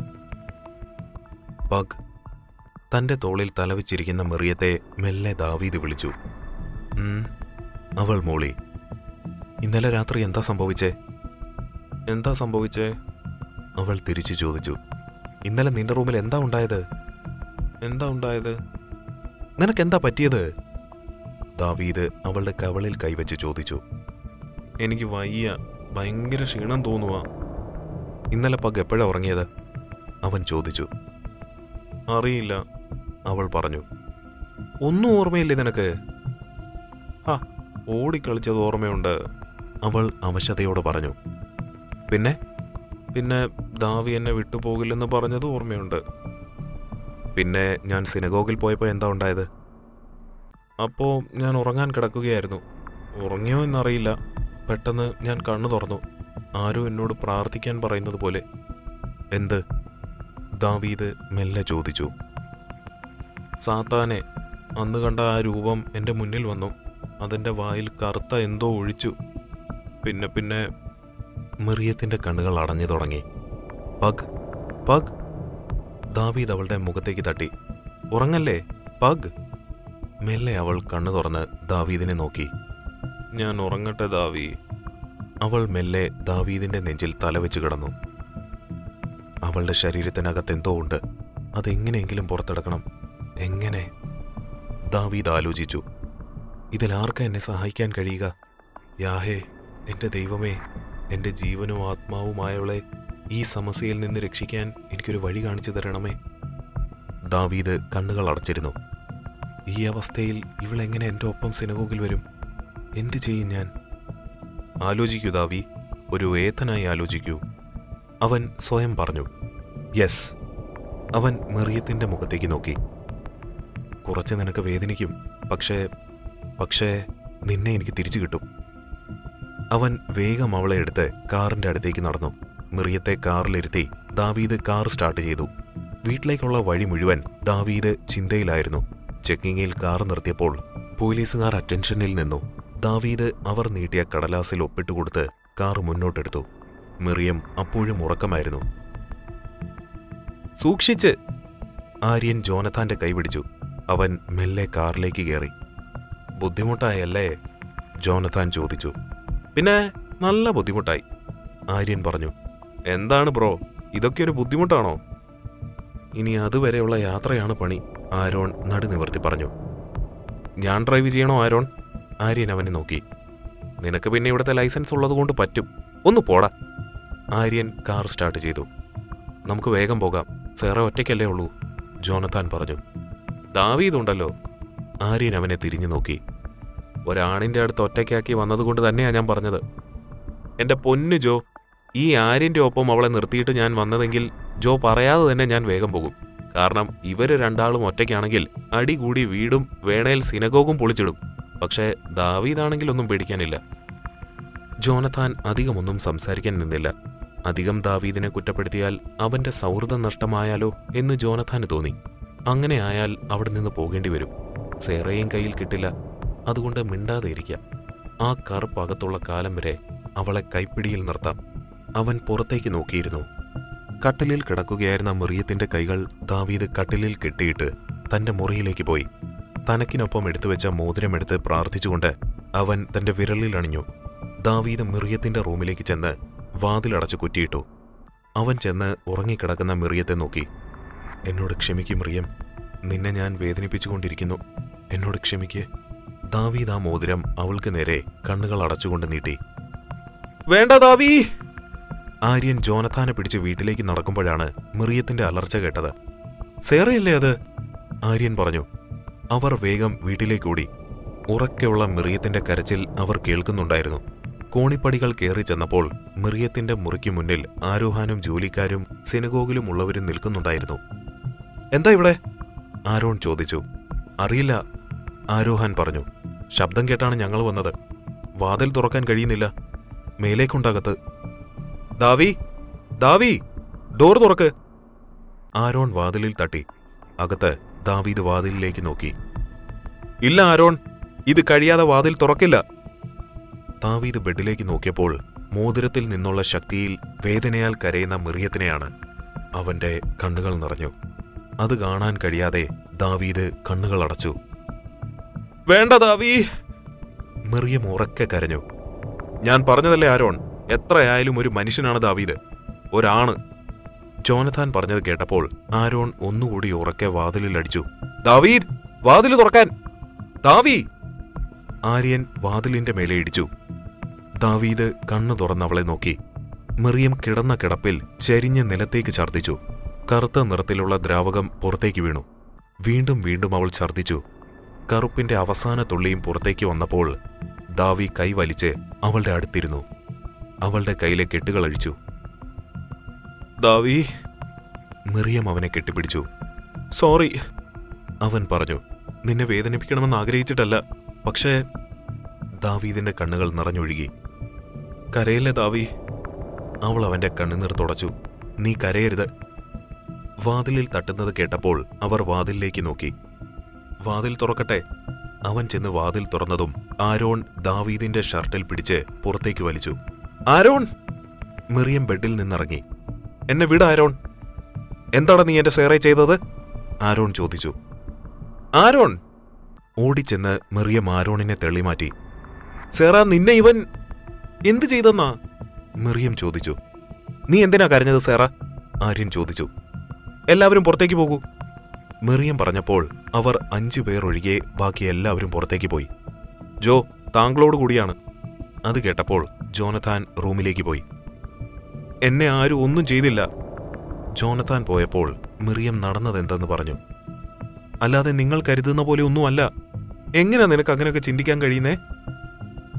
പഗ് തന്റെ തോളിൽ തലവച്ചിരിക്കുന്ന മെറിയത്തെ മെല്ലെ ദാവീദ് വിളിച്ചു "ഉം," അവൾ മൂളി ഇന്നലെ രാത്രി എന്താ സംഭവിച്ചേ എന്താ സംഭവിച്ചേ അവൾ തിരിച്ചു ചോദിച്ചു ഇന്നലെ നിന്റെ റൂമിൽ എന്താ ഉണ്ടായത് എന്താ ഉണ്ടായത് നിനക്കെന്താ പറ്റിയത് ദാവീദ് അവളുടെ കവളിൽ കൈവച്ച് ചോദിച്ചു എനിക്ക് വയ്യ ഭയങ്കര ക്ഷീണം തോന്നുക ഇന്നലെ പഗ് എപ്പോഴാ ഉറങ്ങിയത് അവൻ ചോദിച്ചു അറിയില്ല അവൾ പറഞ്ഞു ഒന്നും ഓർമ്മയില്ലേ നിനക്ക് ആ ഓടിക്കളിച്ചത് ഓർമ്മയുണ്ട് അവൾ അവശതയോട് പറഞ്ഞു പിന്നെ പിന്നെ ദാവി എന്നെ വിട്ടുപോകില്ലെന്ന് പറഞ്ഞത് ഓർമ്മയുണ്ട് പിന്നെ ഞാൻ സിനഗോഗിൽ പോയപ്പോൾ എന്താ ഉണ്ടായത് അപ്പോൾ ഞാൻ ഉറങ്ങാൻ കിടക്കുകയായിരുന്നു ഉറങ്ങിയോ എന്നറിയില്ല പെട്ടെന്ന് ഞാൻ കണ്ണു തുറന്നു ആരോ എന്നോട് പ്രാർത്ഥിക്കാൻ പറയുന്നത് പോലെ എന്ത് ദാവീദ് മെല്ലെ ചോദിച്ചു സാത്താനെ അന്ന് കണ്ട ആ രൂപം എൻ്റെ മുന്നിൽ വന്നു അതെൻ്റെ വായിൽ കറുത്ത എന്തോ ഒഴിച്ചു പിന്നെ പിന്നെ മിറിയത്തിൻ്റെ കണ്ണുകൾ അടഞ്ഞു തുടങ്ങി പഗ് പഗ് ദാവീദ് അവളുടെ മുഖത്തേക്ക് തട്ടി ഉറങ്ങല്ലേ പഗ് മെല്ലെ അവൾ കണ്ണു തുറന്ന് ദാവീദിനെ നോക്കി ഞാൻ ഉറങ്ങട്ടെ ദാവി അവൾ മെല്ലെ ദാവീദിന്റെ നെഞ്ചിൽ തലവെച്ച് കിടന്നു അവളുടെ ശരീരത്തിനകത്ത് എന്തോ ഉണ്ട് അതെങ്ങനെയെങ്കിലും പുറത്തെടുക്കണം എങ്ങനെ ദാവീദ് ആലോചിച്ചു ഇതിലാർക്കാ എന്നെ സഹായിക്കാൻ കഴിയുക യാഹേ എന്റെ ദൈവമേ എന്റെ ജീവനും ആത്മാവുമായവളെ ഈ സമസ്യയിൽ നിന്ന് രക്ഷിക്കാൻ എനിക്കൊരു വഴി കാണിച്ചു തരണമേ ദാവീദ് കണ്ണുകൾ അടച്ചിരുന്നു ഈ അവസ്ഥയിൽ ഇവളെങ്ങനെ എൻ്റെ ഒപ്പം സിനഗോഗിൽ വരും എന്തു ചെയ്യും ഞാൻ ആലോചിക്കൂ ദാവി ഒരു ഏത്തനായി ആലോചിക്കൂ അവൻ സ്വയം പറഞ്ഞു യെസ് അവൻ മെറിയത്തിന്റെ മുഖത്തേക്ക് നോക്കി കുറച്ച് നിനക്ക് വേദനിക്കും പക്ഷേ പക്ഷേ നിന്നെ എനിക്ക് തിരിച്ചു കിട്ടും അവൻ വേഗം അവളെ എടുത്ത് കാറിന്റെ അടുത്തേക്ക് നടന്നു മിറിയത്തെ കാറിലിരുത്തി ദാവീദ് കാർ സ്റ്റാർട്ട് ചെയ്തു വീട്ടിലേക്കുള്ള വഴി മുഴുവൻ ദാവീദ് ചിന്തയിലായിരുന്നു ചെക്കിങ്ങിൽ കാർ നിർത്തിയപ്പോൾ പോലീസുകാർ അറ്റൻഷനിൽ നിന്നു ദാവീദ് അവർ നീട്ടിയ കടലാസിൽ ഒപ്പിട്ടുകൊടുത്ത് കാർ മുന്നോട്ടെടുത്തു മിറിയം അപ്പോഴും ഉറക്കമായിരുന്നു സൂക്ഷിച്ച് ആര്യൻ ജോനഥാന്റെ കൈപിടിച്ചു അവൻ മെല്ലെ കാറിലേക്ക് കയറി ബുദ്ധിമുട്ടായല്ലേ ജോനഥാൻ ചോദിച്ചു പിന്നെ നല്ല ബുദ്ധിമുട്ടായി ആര്യൻ പറഞ്ഞു എന്താണ് ബ്രോ ഇതൊക്കെ ഒരു ബുദ്ധിമുട്ടാണോ ഇനി അതുവരെയുള്ള യാത്രയാണ് പണി ആരോൺ നടുനിവർത്തി പറഞ്ഞു ഞാൻ ഡ്രൈവ് ചെയ്യണോ ആരോൺ ആര്യൻ അവനെ നോക്കി നിനക്ക് പിന്നെ ഇവിടുത്തെ ലൈസൻസ് ഉള്ളതുകൊണ്ട് പറ്റും ഒന്ന് പോടാ ആര്യൻ കാർ സ്റ്റാർട്ട് ചെയ്തു നമുക്ക് വേഗം പോകാം സേറെ ഒറ്റയ്ക്കല്ലേ ഉള്ളൂ ജോനത്താൻ പറഞ്ഞു ദാവീതുണ്ടല്ലോ ആര്യൻ അവനെ തിരിഞ്ഞു നോക്കി ഒരാണിന്റെ അടുത്ത് ഒറ്റയ്ക്കാക്കി വന്നതുകൊണ്ട് തന്നെയാ ഞാൻ പറഞ്ഞത് എന്റെ പൊന്നു ജോ ഈ ആര്യന്റെ ഒപ്പം അവളെ നിർത്തിയിട്ട് ഞാൻ വന്നതെങ്കിൽ ജോ പറയാതെ തന്നെ ഞാൻ വേഗം പോകും കാരണം ഇവര് രണ്ടാളും ഒറ്റയ്ക്കാണെങ്കിൽ അടി കൂടി വീടും വേണേൽ സിനഗോഗും പൊളിച്ചിടും പക്ഷേ ദാവീദാണെങ്കിൽ ഒന്നും പേടിക്കാനില്ല ജോനഥാൻ അധികമൊന്നും സംസാരിക്കാൻ നിന്നില്ല അധികം ദാവീദിനെ കുറ്റപ്പെടുത്തിയാൽ അവന്റെ സൗഹൃദം നഷ്ടമായാലോ എന്ന് ജോനഥാന് തോന്നി അങ്ങനെ ആയാൽ അവിടെ നിന്ന് പോകേണ്ടി വരും സേറയും കയ്യിൽ കിട്ടില്ല അതുകൊണ്ട് മിണ്ടാതെ ഇരിക്കാം ആ കറുപ്പകത്തുള്ള കാലം വരെ അവളെ കൈപ്പിടിയിൽ നിർത്താം അവൻ പുറത്തേക്ക് നോക്കിയിരുന്നു കട്ടിലിൽ കിടക്കുകയായിരുന്ന മെറിയത്തിന്റെ കൈകൾ ദാവീദ് കട്ടിലിൽ കെട്ടിയിട്ട് തന്റെ മുറിയിലേക്ക് പോയി തനക്കിനൊപ്പം എടുത്തുവെച്ച മോതിരമെടുത്ത് പ്രാർത്ഥിച്ചുകൊണ്ട് അവൻ തന്റെ വിരലിൽ അണിഞ്ഞു ദാവീദ് മിറിയത്തിന്റെ റൂമിലേക്ക് ചെന്ന് വാതിലടച്ചു കുറ്റിയിട്ടു അവൻ ചെന്ന് ഉറങ്ങിക്കിടക്കുന്ന മിറിയത്തെ നോക്കി എന്നോട് ക്ഷമിക്കും മിറിയം നിന്നെ ഞാൻ വേദനിപ്പിച്ചുകൊണ്ടിരിക്കുന്നു എന്നോട് ക്ഷമിക്ക് ദാവീദ് ആ മോതിരം അവൾക്ക് നേരെ കണ്ണുകൾ അടച്ചുകൊണ്ട് നീട്ടി വേണ്ട ദാവീ ആര്യൻ ജോനഥാനെ പിടിച്ച് വീട്ടിലേക്ക് നടക്കുമ്പോഴാണ് മിറിയത്തിന്റെ അലർച്ച കേട്ടത് സേറയല്ലേ അത് ആര്യൻ പറഞ്ഞു അവർ വേഗം വീട്ടിലേക്കൂടി ഉറക്കെയുള്ള മിറിയത്തിന്റെ കരച്ചിൽ അവർ കേൾക്കുന്നുണ്ടായിരുന്നു കോണിപ്പടികൾ കയറി ചെന്നപ്പോൾ മിറിയത്തിന്റെ മുറിക്ക് മുന്നിൽ ആരോഹാനും ജോലിക്കാരും സിനഗോഗിലും ഉള്ളവരും നിൽക്കുന്നുണ്ടായിരുന്നു എന്താ ഇവിടെ ആരോൺ ചോദിച്ചു അറിയില്ല ആരോഹാൻ പറഞ്ഞു ശബ്ദം കേട്ടാണ് ഞങ്ങൾ വന്നത് വാതിൽ തുറക്കാൻ കഴിയുന്നില്ല മേലേക്കുണ്ടകത്ത് ദാവി ദാവി ഡോർ തുറക്ക് ആരോൺ വാതിലിൽ തട്ടി അകത്ത് ദാവീദ് വാതിലിലേക്ക് നോക്കി ഇല്ല ആരോൺ ഇത് കഴിയാതെ വാതിൽ തുറക്കില്ല ദാവീദ് ബെഡിലേക്ക് നോക്കിയപ്പോൾ മോതിരത്തിൽ നിന്നുള്ള ശക്തിയിൽ വേദനയാൽ കരയുന്ന മിറിയത്തിനെയാണ് അവന്റെ കണ്ണുകൾ നിറഞ്ഞു അത് കാണാൻ കഴിയാതെ ദാവീദ് കണ്ണുകൾ അടച്ചു വേണ്ട ദാവീ മിറിയം ഉറക്കെ കരഞ്ഞു ഞാൻ പറഞ്ഞതല്ലേ ആരോൺ എത്രയായാലും ഒരു മനുഷ്യനാണ് ദാവീദ് ഒരാണ് ജോനഥാൻ പറഞ്ഞത് കേട്ടപ്പോൾ ആരോൺ ഒന്നുകൂടി ഉറക്കെ വാതിലിൽ അടിച്ചു ദാവീദ് വാതിൽ തുറക്കാൻ ദാവീ ആര്യൻ വാതിലിന്റെ മേലെ ഇടിച്ചു ദാവീദ് കണ്ണു തുറന്നവളെ നോക്കി മെറിയം കിടന്ന കിടപ്പിൽ ചരിഞ്ഞ് നിലത്തേക്ക് ഛർദ്ദിച്ചു കറുത്ത നിറത്തിലുള്ള ദ്രാവകം പുറത്തേക്ക് വീണു വീണ്ടും വീണ്ടും അവൾ ഛർദ്ദിച്ചു കറുപ്പിന്റെ അവസാന തുള്ളിയും പുറത്തേക്ക് വന്നപ്പോൾ ദാവി കൈവലിച്ച് അവളുടെ അടുത്തിരുന്നു അവളുടെ കയ്യിലെ കെട്ടുകൾ അഴിച്ചു ദാവി മിറിയം അവനെ കെട്ടിപ്പിടിച്ചു സോറി അവൻ പറഞ്ഞു നിന്നെ വേദനിപ്പിക്കണമെന്ന് ആഗ്രഹിച്ചിട്ടല്ല പക്ഷേ ദാവീദിന്റെ കണ്ണുകൾ നിറഞ്ഞൊഴുകി കരയില്ലേ ദാവി അവൾ അവന്റെ കണ്ണുനീർ തുടച്ചു നീ കരയരുത് വാതിലിൽ തട്ടുന്നത് കേട്ടപ്പോൾ അവർ വാതിലിലേക്ക് നോക്കി വാതിൽ തുറക്കട്ടെ അവൻ ചെന്ന് വാതിൽ തുറന്നതും ആരോൺ ദാവീദിന്റെ ഷർട്ടിൽ പിടിച്ച് പുറത്തേക്ക് വലിച്ചു ആരോൺ മിറിയം ബെഡിൽ നിന്നിറങ്ങി എന്നെ വിട ആരോൺ എന്താണ് നീ എന്റെ സേറെ ചെയ്തത് ആരോൺ ചോദിച്ചു ആരോൺ ഓടിച്ചെന്ന് മെറിയം ആരോണിനെ തെള്ളിമാറ്റി സേറ നിന്നെ ഇവൻ എന്തു ചെയ്തെന്നാ മെറിയം ചോദിച്ചു നീ എന്തിനാ കരഞ്ഞത് സേറ ആര്യൻ ചോദിച്ചു എല്ലാവരും പുറത്തേക്ക് പോകൂ മെറിയം പറഞ്ഞപ്പോൾ അവർ അഞ്ചു പേർ ഒഴികെ ബാക്കി എല്ലാവരും പുറത്തേക്ക് പോയി ജോ താങ്കളോട് കൂടിയാണ് അത് കേട്ടപ്പോൾ ജോനഥാൻ റൂമിലേക്ക് പോയി എന്നെ ആരും ഒന്നും ചെയ്തില്ല ജോനഥാൻ പോയപ്പോൾ മിറിയം നടന്നതെന്തെന്ന് പറഞ്ഞു അല്ലാതെ നിങ്ങൾ കരുതുന്ന പോലെ ഒന്നുമല്ല എങ്ങനെയാ നിനക്ക് അങ്ങനെയൊക്കെ ചിന്തിക്കാൻ കഴിയുന്നേ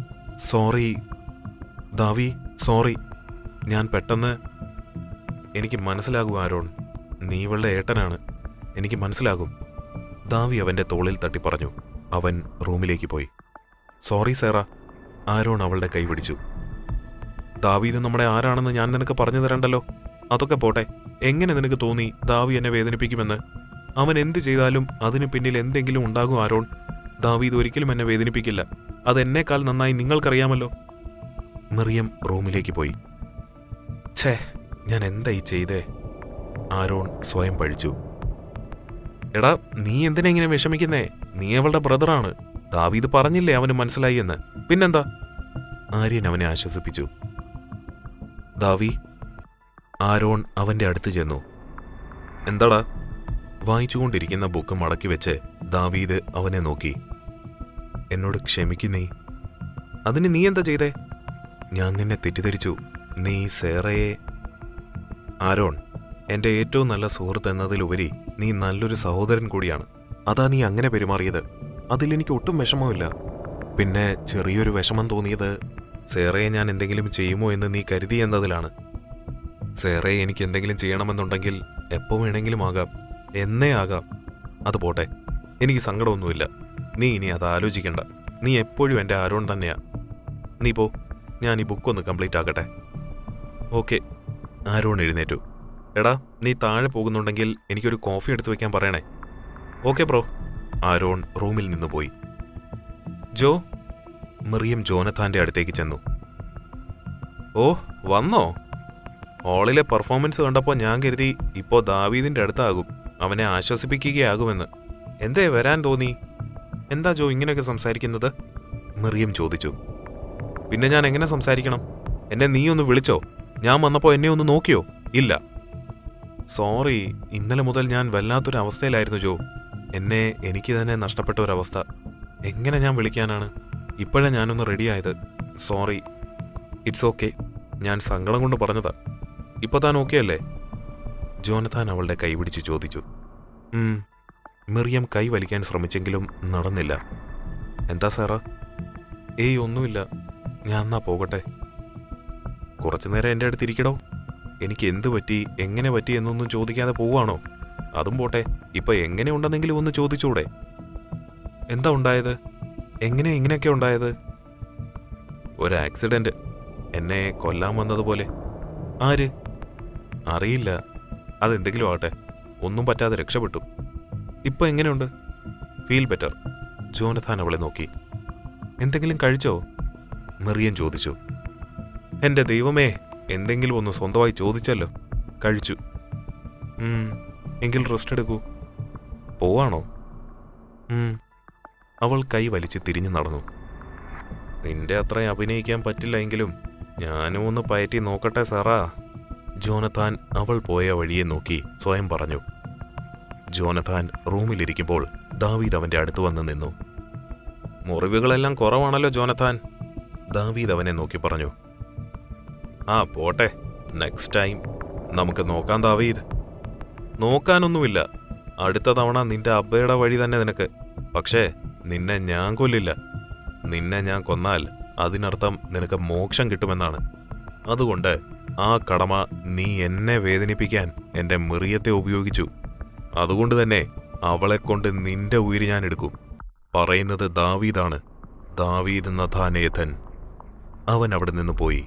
സോറി ദാവി സോറി ഞാൻ പെട്ടെന്ന് എനിക്ക് മനസ്സിലാകും ആരോൺ നീ ഇവളുടെ ഏട്ടനാണ് എനിക്ക് മനസ്സിലാകും ദാവി അവന്റെ തോളിൽ തട്ടി പറഞ്ഞു അവൻ റൂമിലേക്ക് പോയി സോറി സേറ ആരോൺ അവളുടെ കൈ പിടിച്ചു ദാവീദ് നമ്മുടെ ആരാണെന്ന് ഞാൻ നിനക്ക് പറഞ്ഞു തരണ്ടല്ലോ അതൊക്കെ പോട്ടെ എങ്ങനെ നിനക്ക് തോന്നി ദാവി എന്നെ വേദനിപ്പിക്കുമെന്ന് അവൻ എന്ത് ചെയ്താലും അതിനു പിന്നിൽ എന്തെങ്കിലും ഉണ്ടാകും ആരോൺ ദാവീദ് ഒരിക്കലും എന്നെ വേദനിപ്പിക്കില്ല അത് എന്നേക്കാൾ നന്നായി നിങ്ങൾക്കറിയാമല്ലോ മെറിയം റൂമിലേക്ക് പോയി ഛേ ഞാൻ എന്തായി ചെയ്തേ ആരോൺ സ്വയം പഴിച്ചു എടാ നീ എന്തിനാ ഇങ്ങനെ വിഷമിക്കുന്നേ നീ അവളുടെ ബ്രദറാണ് ദാവീദ് പറഞ്ഞില്ലേ അവന് മനസ്സിലായി എന്ന് പിന്നെന്താ ആര്യൻ അവനെ ആശ്വസിപ്പിച്ചു ദാവി ആരോൺ അവന്റെ അടുത്ത് ചെന്നു എന്താടാ വായിച്ചുകൊണ്ടിരിക്കുന്ന ബുക്ക് മടക്കി വെച്ച് ദാവീദ് അവനെ നോക്കി എന്നോട് ക്ഷമിക്കുന്നേ അതിന് നീ എന്താ ചെയ്തേ ഞാൻ നിന്നെ തെറ്റിദ്ധരിച്ചു നീ സേറയെ ആരോൺ എന്റെ ഏറ്റവും നല്ല സുഹൃത്ത് എന്നതിലുപരി നീ നല്ലൊരു സഹോദരൻ കൂടിയാണ് അതാ നീ അങ്ങനെ പെരുമാറിയത് അതിലെനിക്ക് ഒട്ടും വിഷമമില്ല പിന്നെ ചെറിയൊരു വിഷമം തോന്നിയത് സേറയെ ഞാൻ എന്തെങ്കിലും ചെയ്യുമോ എന്ന് നീ കരുതി എന്നതിലാണ് സേറയെ എനിക്ക് എന്തെങ്കിലും ചെയ്യണമെന്നുണ്ടെങ്കിൽ എപ്പോ വേണമെങ്കിലും ആകാം എന്നേ ആകാം അത് പോട്ടെ എനിക്ക് സങ്കടമൊന്നുമില്ല നീ ഇനി അത് ആലോചിക്കണ്ട നീ എപ്പോഴും എൻ്റെ ആരോൺ തന്നെയാ നീ പോ ഞാൻ ഈ ബുക്ക് ഒന്ന് കംപ്ലീറ്റ് ആക്കട്ടെ ഓക്കെ ആരോൺ എഴുന്നേറ്റു എടാ നീ താഴെ പോകുന്നുണ്ടെങ്കിൽ എനിക്കൊരു കോഫി എടുത്തു വെക്കാൻ പറയണേ ഓക്കെ ബ്രോ ആരോൺ റൂമിൽ നിന്ന് പോയി ജോ മെറിയം ജോനഥാന്റെ അടുത്തേക്ക് ചെന്നു ഓ വന്നോ ഹാളിലെ പെർഫോമൻസ് കണ്ടപ്പോൾ ഞാൻ കരുതി ഇപ്പോൾ ദാവീദിന്റെ അടുത്താകും അവനെ ആശ്വസിപ്പിക്കുകയാകുമെന്ന് എന്തേ വരാൻ തോന്നി എന്താ ജോ ഇങ്ങനെയൊക്കെ സംസാരിക്കുന്നത് മെറിയം ചോദിച്ചു പിന്നെ ഞാൻ എങ്ങനെ സംസാരിക്കണം എന്നെ നീ ഒന്ന് വിളിച്ചോ ഞാൻ വന്നപ്പോൾ എന്നെ ഒന്ന് നോക്കിയോ ഇല്ല സോറി ഇന്നലെ മുതൽ ഞാൻ വല്ലാത്തൊരു അവസ്ഥയിലായിരുന്നു ജോ എന്നെ എനിക്ക് തന്നെ നഷ്ടപ്പെട്ട ഒരവസ്ഥ എങ്ങനെ ഞാൻ വിളിക്കാനാണ് ഇപ്പോഴാ ഞാനൊന്ന് റെഡിയായത് സോറി ഇറ്റ്സ് ഓക്കെ ഞാൻ സങ്കടം കൊണ്ട് പറഞ്ഞതാ ഇപ്പൊ താൻ ഓക്കെ അല്ലേ ജോനഥാൻ അവളുടെ കൈ പിടിച്ച് ചോദിച്ചു ഉം. മിറിയം കൈ വലിക്കാൻ ശ്രമിച്ചെങ്കിലും നടന്നില്ല എന്താ സാറാ ഏയ് ഒന്നുമില്ല ഞാൻ എന്നാ പോകട്ടെ കുറച്ചു നേരം എൻ്റെ അടുത്ത് ഇരിക്കടോ എനിക്ക് എന്ത് പറ്റി എങ്ങനെ പറ്റി എന്നൊന്നും ചോദിക്കാതെ പോവാണോ അതും പോട്ടെ ഇപ്പൊ എങ്ങനെ ഉണ്ടെന്നെങ്കിലും ഒന്ന് ചോദിച്ചൂടെ എന്താ ഉണ്ടായത് എങ്ങനെ ഇങ്ങനെയൊക്കെ ഉണ്ടായത് ഒരു ആക്സിഡന്റ് എന്നെ കൊല്ലാൻ വന്നതുപോലെ ആര് അറിയില്ല അതെന്തെങ്കിലും ആവട്ടെ ഒന്നും പറ്റാതെ രക്ഷപ്പെട്ടു ഇപ്പൊ എങ്ങനെയുണ്ട് ഫീൽ ബെറ്റർ ജോനഥാൻ അവളെ നോക്കി എന്തെങ്കിലും കഴിച്ചോ മെറിയൻ ചോദിച്ചു എന്റെ ദൈവമേ എന്തെങ്കിലും ഒന്ന് സ്വന്തമായി ചോദിച്ചല്ലോ കഴിച്ചു ഉം, എങ്കിൽ റെസ്റ്റ് എടുക്കൂ പോവാണോ ഉം. അവൾ കൈ വലിച്ച് തിരിഞ്ഞു നടന്നു നിന്റെ അത്രയും അഭിനയിക്കാൻ പറ്റില്ല എങ്കിലും ഞാനും ഒന്ന് പയറ്റി നോക്കട്ടെ സാറാ ജോനഥാൻ അവൾ പോയ വഴിയെ നോക്കി സ്വയം പറഞ്ഞു ജോനഥാൻ റൂമിലിരിക്കുമ്പോൾ ദാവീദ് അവന്റെ അടുത്ത് വന്ന് നിന്നു മുറിവുകളെല്ലാം കുറവാണല്ലോ ജോനഥാൻ ദാവീദ് അവനെ നോക്കി പറഞ്ഞു ആ പോട്ടെ നെക്സ്റ്റ് ടൈം നമുക്ക് നോക്കാം ദാവീദ് നോക്കാനൊന്നുമില്ല അടുത്ത തവണ നിന്റെ അബ്ബയുടെ വഴി തന്നെ നിനക്ക് പക്ഷേ നിന്നെ ഞാൻ കൊല്ലില്ല നിന്നെ ഞാൻ കൊന്നാൽ അതിനർത്ഥം നിനക്ക് മോക്ഷം കിട്ടുമെന്നാണ് അതുകൊണ്ട് ആ കടമ നീ എന്നെ വേദനിപ്പിക്കാൻ എന്റെ മെറിയത്തെ ഉപയോഗിച്ചു അതുകൊണ്ട് തന്നെ അവളെ കൊണ്ട് നിന്റെ ഉയിര് ഞാൻ എടുക്കും പറയുന്നത് ദാവീദാണ് ദാവീദ് നഥാനേഥൻ അവൻ അവിടെ നിന്ന് പോയി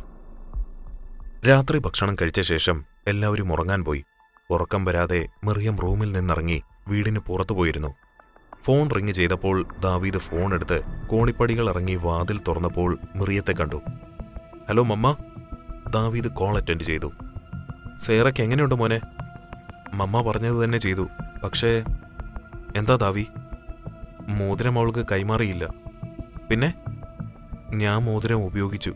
രാത്രി ഭക്ഷണം കഴിച്ച ശേഷം എല്ലാവരും ഉറങ്ങാൻ പോയി ഉറക്കം വരാതെ മെറിയം റൂമിൽ നിന്നിറങ്ങി വീടിന് പുറത്തു പോയിരുന്നു ഫോൺ റിങ് ചെയ്തപ്പോൾ ദാവീദ് ഫോൺ എടുത്ത് കോണിപ്പടികൾ ഇറങ്ങി വാതിൽ തുറന്നപ്പോൾ മെറിയത്തെ കണ്ടു ഹലോ മമ്മ ദാവീദ് കോൾ അറ്റൻഡ് ചെയ്തു സേറയ്ക്ക് എങ്ങനെയുണ്ട് മോനെ മമ്മ പറഞ്ഞത് തന്നെ ചെയ്തു പക്ഷേ എന്താ ദാവി മോതിരം അവൾക്ക് കൈമാറിയില്ല പിന്നെ ഞാൻ മോതിരം ഉപയോഗിച്ചു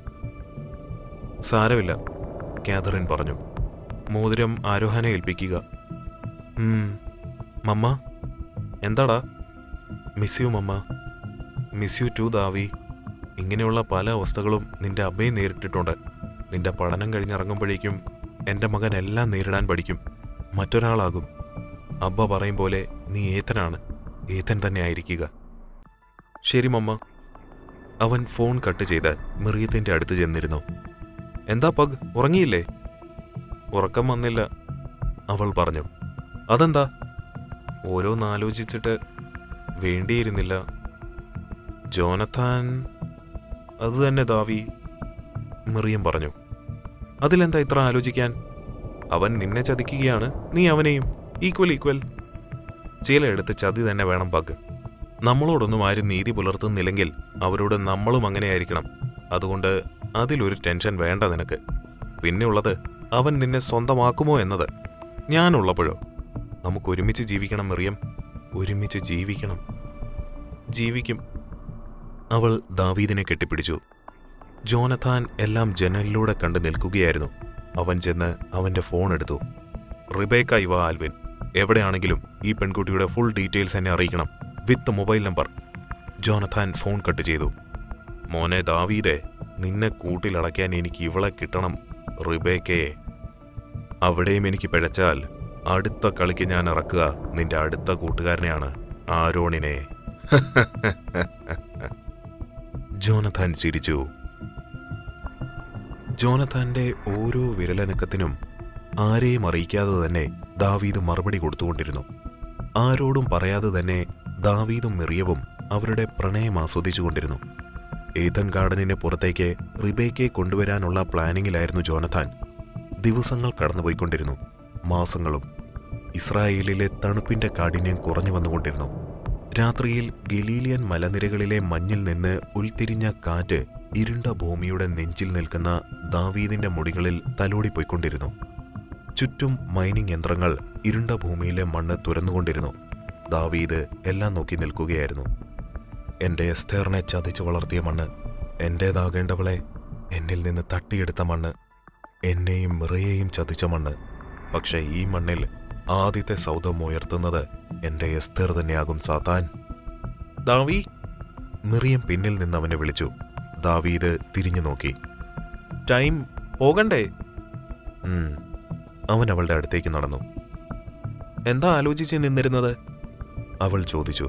സാരമില്ല കാതറിൻ പറഞ്ഞു മോതിരം ആരോഹനെ ഏൽപ്പിക്കുക ഉം, മമ്മ എന്താടാ miss you mamma miss you too ദാവി ഇങ്ങനെയുള്ള പല അവസ്ഥകളും നിന്റെ അമ്മയും നേരിട്ടിട്ടുണ്ട് നിന്റെ പഠനം കഴിഞ്ഞിറങ്ങുമ്പോഴേക്കും എൻ്റെ മകൻ എല്ലാം നേരിടാൻ പഠിക്കും മറ്റൊരാളാകും അബ്ബ പറയും പോലെ നീ ഏത്തനാണ് ഏത്തൻ തന്നെ ആയിരിക്കുക ശരി മമ്മ അവൻ ഫോൺ കട്ട് ചെയ്ത് മെറിയത്തിന്റെ അടുത്ത് ചെന്നിരുന്നു എന്താ പഗ് ഉറങ്ങിയില്ലേ ഉറക്കം വന്നില്ല അവൾ പറഞ്ഞു അതെന്താ ഓരോന്നാലോചിച്ചിട്ട് വേണ്ടിയിരുന്നില്ല ജോനത്താൻ അത് തന്നെ ദാവി മെറിയം പറഞ്ഞു അതിലെന്താ ഇത്ര ആലോചിക്കാൻ അവൻ നിന്നെ ചതിക്കുകയാണ് നീ അവനെയും ഈക്വൽ ഈക്വൽ ചിലയിടത്ത് ചതി തന്നെ വേണം പഗ് നമ്മളോടൊന്നും ആരും നീതി പുലർത്തുന്നില്ലെങ്കിൽ അവരോട് നമ്മളും അങ്ങനെയായിരിക്കണം അതുകൊണ്ട് അതിലൊരു ടെൻഷൻ വേണ്ട നിനക്ക് പിന്നെയുള്ളത് അവൻ നിന്നെ സ്വന്തമാക്കുമോ എന്നത് ഞാനുള്ളപ്പോഴോ നമുക്ക് ഒരുമിച്ച് ജീവിക്കണം മെറിയം ഒരുമിച്ച് ജീവിക്കണം ജീവിക്കും അവൾ ദാവീദിനെ കെട്ടിപ്പിടിച്ചു ജോനഥാൻ എല്ലാം ജനലിലൂടെ കണ്ടു നിൽക്കുകയായിരുന്നു അവൻ ചെന്ന് അവന്റെ ഫോൺ എടുത്തു റിബേക്ക ഇവ ആൽവിൻ എവിടെയാണെങ്കിലും ഈ പെൺകുട്ടിയുടെ ഫുൾ ഡീറ്റെയിൽസ് എന്നെ അറിയിക്കണം with mobile number Jonathan phone cut ചെയ്തു മോനെ ദാവീദേ നിന്നെ കൂട്ടിലടയ്ക്കാൻ എനിക്ക് ഇവളെ കിട്ടണം റിബേക്കയെ അവിടെയും എനിക്ക് പിഴച്ചാൽ അടുത്ത കളിക്ക് ഞാൻ ഇറക്കുക നിന്റെ അടുത്ത കൂട്ടുകാരനെയാണ് ആരോണിനെ ജോനഥാൻ ചിരിച്ചു ജോനഥാന്റെ ഓരോ വിരലനക്കത്തിനും ആരെയും അറിയിക്കാതെ തന്നെ ദാവീദ് മറുപടി കൊടുത്തുകൊണ്ടിരുന്നു ആരോടും പറയാതെ തന്നെ ദാവീദും മെറിയവും അവരുടെ പ്രണയം ആസ്വദിച്ചുകൊണ്ടിരുന്നു ഏതൻ ഗാർഡനിന് പുറത്തേക്ക് റിബേക്കയെ കൊണ്ടുവരാനുള്ള പ്ലാനിങ്ങിലായിരുന്നു ജോനഥാൻ ദിവസങ്ങൾ കടന്നുപോയിക്കൊണ്ടിരുന്നു മാസങ്ങളും ഇസ്രായേലിലെ തണുപ്പിന്റെ കാഠിന്യം കുറഞ്ഞു വന്നുകൊണ്ടിരുന്നു രാത്രിയിൽ ഗലീലിയൻ മലനിരകളിലെ മഞ്ഞിൽ നിന്ന് ഉൾത്തിരിഞ്ഞ കാറ്റ് ഇരുണ്ട ഭൂമിയുടെ നെഞ്ചിൽ നിൽക്കുന്ന ദാവീദിന്റെ മുടികളിൽ തലോടിപ്പോയിക്കൊണ്ടിരുന്നു ചുറ്റും മൈനിങ് യന്ത്രങ്ങൾ ഇരുണ്ട ഭൂമിയിലെ മണ്ണ് തുരന്നുകൊണ്ടിരുന്നു ദാവീദ് എല്ലാം നോക്കി നിൽക്കുകയായിരുന്നു എന്റെ എസ്തേറിനെ ചതിച്ചു വളർത്തിയ മണ്ണ് എന്റേതാകേണ്ടവളെ എന്നിൽ നിന്ന് തട്ടിയെടുത്ത മണ്ണ് എന്നെയും മിറയെയും ചതിച്ച മണ്ണ് പക്ഷേ ഈ മണ്ണിൽ ആദ്യത്തെ സൗദം ഉയർത്തുന്നത് എന്റെ എസ്തേർ തന്നെയാകും സാത്താൻ ദാവി മിറിയം പിന്നിൽ നിന്ന് അവനെ വിളിച്ചു ദാവീദ് തിരിഞ്ഞു നോക്കി ടൈം പോകണ്ടേ ഉം. അവൻ അവളുടെ അടുത്തേക്ക് നടന്നു എന്താ ആലോചിച്ച് നിന്നിരുന്നത് അവൾ ചോദിച്ചു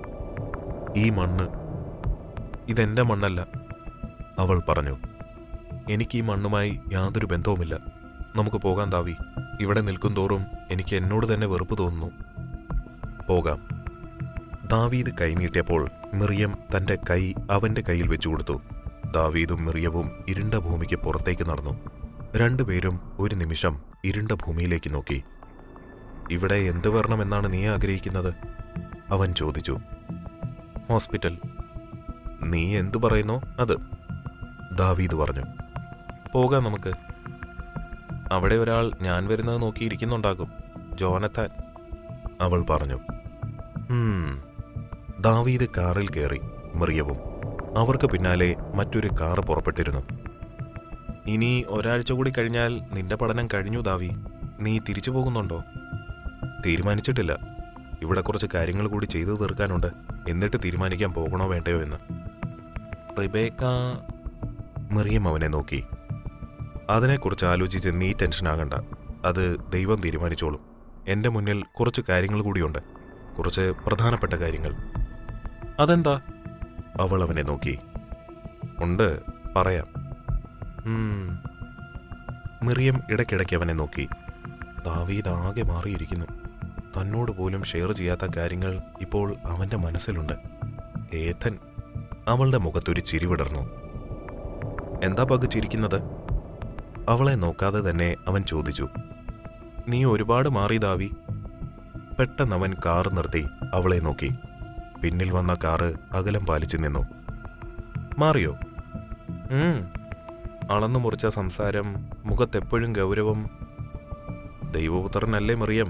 ഈ മണ്ണ് ഇതെന്റെ മണ്ണല്ല അവൾ പറഞ്ഞു എനിക്ക് ഈ മണ്ണുമായി യാതൊരു ബന്ധവുമില്ല നമുക്ക് പോകാം ദാവി ഇവിടെ നിൽക്കും തോറും എനിക്ക് എന്നോട് തന്നെ വെറുപ്പ് തോന്നുന്നു പോകാം ദാവീദ് കൈനീട്ടിയപ്പോൾ മിറിയം തന്റെ കൈ അവന്റെ കയ്യിൽ വെച്ചു കൊടുത്തു ദാവീദും മിറിയവും ഇരുണ്ട ഭൂമിക്ക് പുറത്തേക്ക് നടന്നു രണ്ടുപേരും ഒരു നിമിഷം ഇരുണ്ട ഭൂമിയിലേക്ക് നോക്കി ഇവിടെ എന്ത് വരണമെന്നാണ് നീ ആഗ്രഹിക്കുന്നത് അവൻ ചോദിച്ചു ഹോസ്പിറ്റൽ നീ എന്തു പറയുന്നോ അത് ദാവീദ് പറഞ്ഞു പോകാം നമുക്ക് അവിടെ ഒരാൾ ഞാൻ വരുന്നത് നോക്കിയിരിക്കുന്നുണ്ടാകും ജോനത്താൻ അവൾ പറഞ്ഞു "ഉം." ദാവീദ് കാറിൽ കയറി മറിയവും അവർക്ക് പിന്നാലെ മറ്റൊരു കാറ് പുറപ്പെട്ടിരുന്നു ഇനി ഒരാഴ്ച കൂടി കഴിഞ്ഞാൽ നിന്റെ പഠനം കഴിഞ്ഞു ദാവി നീ തിരിച്ചു പോകുന്നുണ്ടോ തീരുമാനിച്ചിട്ടില്ല ഇവിടെ കുറച്ച് കാര്യങ്ങൾ കൂടി ചെയ്തു തീർക്കാനുണ്ട് എന്നിട്ട് തീരുമാനിക്കാൻ പോകണോ വേണ്ടയോ എന്ന് റിബേക്ക മറിയം അവനെ നോക്കി അതിനെക്കുറിച്ച് ആലോചിച്ച് നീ ടെൻഷനാകണ്ട അത് ദൈവം തീരുമാനിച്ചോളും എൻ്റെ മുന്നിൽ കുറച്ച് കാര്യങ്ങൾ കൂടിയുണ്ട് കുറച്ച് പ്രധാനപ്പെട്ട കാര്യങ്ങൾ അതെന്താ അവൾ അവനെ നോക്കി ഉണ്ട് പറയാം ഉം. മിറിയം ഇടയ്ക്കിടയ്ക്ക് അവനെ നോക്കി ദാവീദ് ആകെ മാറിയിരിക്കുന്നു തന്നോട് പോലും ഷെയർ ചെയ്യാത്ത കാര്യങ്ങൾ ഇപ്പോൾ അവന്റെ മനസ്സിലുണ്ട് ഏഥൻ അവളുടെ മുഖത്തൊരു ചിരി വിടർന്നു എന്താ പഗ് ചിരിക്കുന്നത് അവളെ നോക്കാതെ തന്നെ അവൻ ചോദിച്ചു നീ ഒരുപാട് മാറി ദാവി പെട്ടെന്ന് അവൻ കാർ നിർത്തി അവളെ നോക്കി പിന്നിൽ വന്ന കാറ് അകലം പാലിച്ചു നിന്നു മാറിയോ ഉം. അളന്നു മുറിച്ച സംസാരം മുഖത്തെപ്പോഴും ഗൗരവം ദൈവപുത്രനല്ലേ മറിയം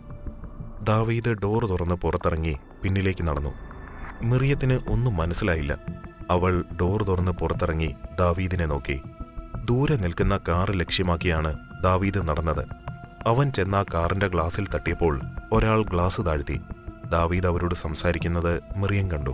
ദാവീദ് ഡോർ തുറന്ന് പുറത്തിറങ്ങി പിന്നിലേക്ക് നടന്നു മിറിയത്തിന് ഒന്നും മനസ്സിലായില്ല അവൾ ഡോർ തുറന്ന് പുറത്തിറങ്ങി ദാവീദിനെ നോക്കി ദൂരെ നിൽക്കുന്ന കാറ് ലക്ഷ്യമാക്കിയാണ് ദാവീദ് നടന്നത് അവൻ ചെന്ന ആ കാറിന്റെ ഗ്ലാസിൽ തട്ടിയപ്പോൾ ഒരാൾ ഗ്ലാസ് താഴ്ത്തി ദാവീദ് അവരോട് സംസാരിക്കുന്നത് മിറിയം കണ്ടു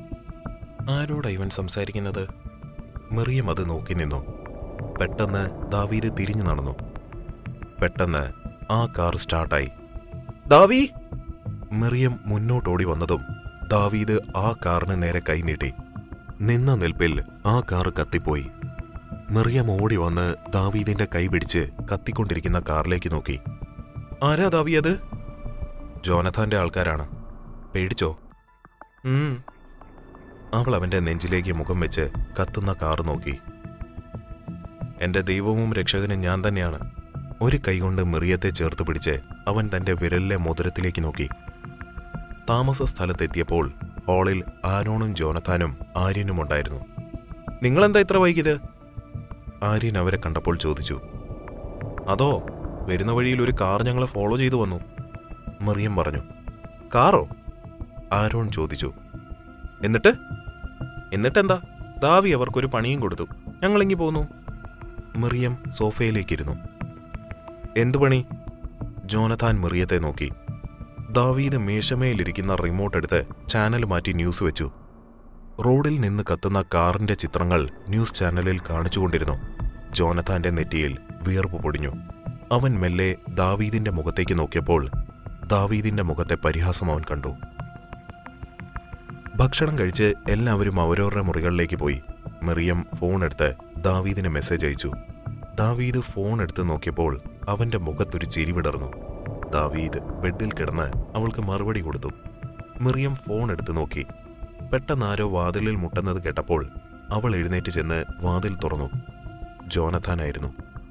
ആരോടാ ഇവൻ സംസാരിക്കുന്നത് മിറിയം അത് നോക്കി നിന്നു പെട്ടെന്ന് ദാവീദ് തിരിഞ്ഞു നടന്നു പെട്ടെന്ന് ആ കാർ സ്റ്റാർട്ടായി ദാവി മിറിയം മുന്നോട്ടോടി വന്നതും ദാവീദ് ആ കാറിന് നേരെ കൈനീട്ടി നിന്ന നിൽപ്പിൽ ആ കാറ് കത്തിപ്പോയി മെറിയം ഓടി വന്ന് ദാവീദിന്റെ കൈ പിടിച്ച് കത്തിക്കൊണ്ടിരിക്കുന്ന കാറിലേക്ക് നോക്കി ആരാ ദാവിയത് ജോനഥാന്റെ ആൾക്കാരാണ് പേടിച്ചോ ഉം. അവൾ അവന്റെ നെഞ്ചിലേക്ക് മുഖം വെച്ച് കത്തുന്ന കാറ് നോക്കി എന്റെ ദൈവവും രക്ഷകനും ഞാൻ തന്നെയാണ് ഒരു കൈകൊണ്ട് മെറിയത്തെ ചേർത്ത് പിടിച്ച് അവൻ തന്റെ വിരലിലെ മുതരത്തിലേക്ക് നോക്കി താമസ സ്ഥലത്തെത്തിയപ്പോൾ ഹാളിൽ ആരോണും ജോനത്താനും ആര്യനും ഉണ്ടായിരുന്നു നിങ്ങളെന്താ ഇത്ര വൈകിയത് ആര്യൻ അവരെ കണ്ടപ്പോൾ ചോദിച്ചു അതോ വരുന്ന വഴിയിൽ ഒരു കാർ ഞങ്ങളെ ഫോളോ ചെയ്തു വന്നു മറിയം പറഞ്ഞു കാറോ ആരോൺ ചോദിച്ചു എന്നിട്ട് എന്നിട്ടെന്താ ദാവി അവർക്കൊരു പണിയും കൊടുത്തു ഞങ്ങളിങ്ങി പോന്നു മറിയം സോഫയിലേക്കിരുന്നു എന്തു പണി ജോനഥാൻ മെറിയത്തെ നോക്കി ദാവീദ് മേശമേലിരിക്കുന്ന റിമോട്ട് എടുത്ത് ചാനൽ മാറ്റി ന്യൂസ് വെച്ചു റോഡിൽ നിന്ന് കത്തുന്ന കാറിന്റെ ചിത്രങ്ങൾ ന്യൂസ് ചാനലിൽ കാണിച്ചുകൊണ്ടിരുന്നു ജോനഥാന്റെ നെറ്റിയിൽ വിയർപ്പ് പൊടിഞ്ഞു അവൻ മെല്ലെ ദാവീദിന്റെ മുഖത്തേക്ക് നോക്കിയപ്പോൾ ദാവീദിന്റെ മുഖത്തെ പരിഹാസം അവൻ കണ്ടു ഭക്ഷണം കഴിച്ച് എല്ലാവരും അവരവരുടെ മുറികളിലേക്ക് പോയി മെറിയം ഫോൺ എടുത്ത് ദാവീദിന് മെസ്സേജ് അയച്ചു ദാവീദ് ഫോൺ എടുത്ത് നോക്കിയപ്പോൾ അവന്റെ മുഖത്തൊരു ചിരി വിടർന്നു ദാവീദ് ബെഡിൽ കിടന്ന് അവൾക്ക് മറുപടി കൊടുത്തു മിറിയം ഫോൺ എടുത്ത് നോക്കി പെട്ടെന്ന് ആരോ വാതിലിൽ മുട്ടുന്നത് കേട്ടപ്പോൾ അവൾ എഴുന്നേറ്റ് ചെന്ന് വാതിൽ തുറന്നു ജോനഥാനായിരുന്നു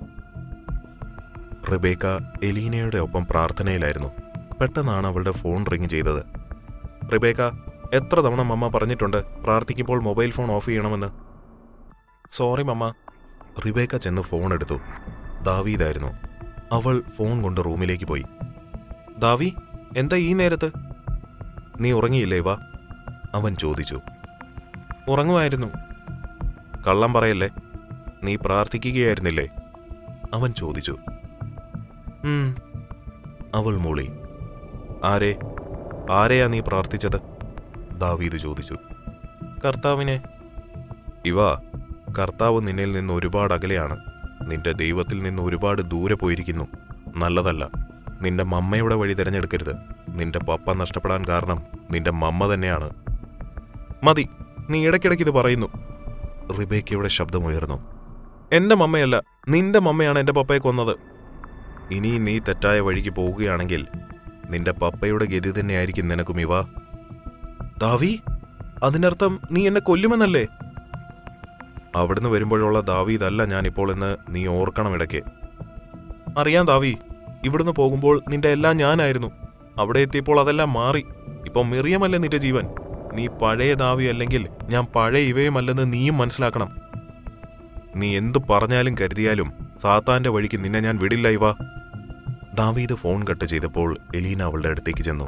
റിബേക്ക എലീനയുടെ ഒപ്പം പ്രാർത്ഥനയിലായിരുന്നു പെട്ടെന്നാണ് അവളുടെ ഫോൺ റിങ് ചെയ്തത് റിബേക്ക എത്ര തവണ മമ്മ പറഞ്ഞിട്ടുണ്ട് പ്രാർത്ഥിക്കുമ്പോൾ മൊബൈൽ ഫോൺ ഓഫ് ചെയ്യണമെന്ന് സോറി മമ്മ റിബേക്ക ചെന്ന് ഫോൺ എടുത്തു ദാവീദായിരുന്നു അവൾ ഫോൺ കൊണ്ട് റൂമിലേക്ക് പോയി ദാവി എന്താ ഈ നേരത്ത് നീ ഉറങ്ങിയില്ലേ വാ അവൻ ചോദിച്ചു ഉറങ്ങുമായിരുന്നു കള്ളം പറയല്ലേ നീ പ്രാർത്ഥിക്കുകയായിരുന്നില്ലേ അവൻ ചോദിച്ചു "ഉം." അവൾ മൂളി ആരെ ആരെയാ നീ പ്രാർത്ഥിച്ചത് ദാവീദ് ചോദിച്ചു കർത്താവിനെ ഇവ കർത്താവ് നിന്നിൽ നിന്ന് ഒരുപാട് അകലെയാണ് നിന്റെ ദൈവത്തിൽ നിന്ന് ഒരുപാട് ദൂരെ പോയിരിക്കുന്നു നല്ലതല്ല നിന്റെ മമ്മയുടെ വഴി തിരഞ്ഞെടുക്കരുത് നിന്റെ പപ്പ നഷ്ടപ്പെടാൻ കാരണം നിന്റെ മമ്മ തന്നെയാണ് മതി നീ ഇടയ്ക്കിടയ്ക്ക് ഇത് പറയുന്നു റിബേക്കയുടെ ശബ്ദമുയർന്നു എന്റെ മമ്മയല്ല നിന്റെ മമ്മയാണ് എന്റെ പപ്പയെ കൊന്നത് ഇനി നീ തെറ്റായ വഴിക്ക് പോവുകയാണെങ്കിൽ നിന്റെ പപ്പയുടെ ഗതി തന്നെയായിരിക്കും നിനക്കും ഇവ ദാവി അതിനർത്ഥം നീ എന്നെ കൊല്ലുമെന്നല്ലേ അവിടുന്ന് വരുമ്പോഴുള്ള ദാവി ഇതല്ല ഞാനിപ്പോൾ എന്ന് നീ ഓർക്കണം ഇടയ്ക്ക് അറിയാം ദാവി ഇവിടുന്ന് പോകുമ്പോൾ നിന്റെ എല്ലാം ഞാനായിരുന്നു അവിടെ എത്തിയപ്പോൾ അതെല്ലാം മാറി ഇപ്പൊ മിറിയമല്ലേ നിന്റെ ജീവൻ നീ പഴയ ദാവി അല്ലെങ്കിൽ ഞാൻ പഴയ ഇവയുമല്ലെന്ന് നീയും മനസ്സിലാക്കണം നീ എന്തു പറഞ്ഞാലും കരുതിയാലും സാത്താന്റെ വഴിക്ക് നിന്നെ ഞാൻ വിടില്ല ഇവ ദാവീദ് ഫോൺ കട്ട് ചെയ്തപ്പോൾ എലീന അവളുടെ അടുത്തേക്ക് ചെന്നു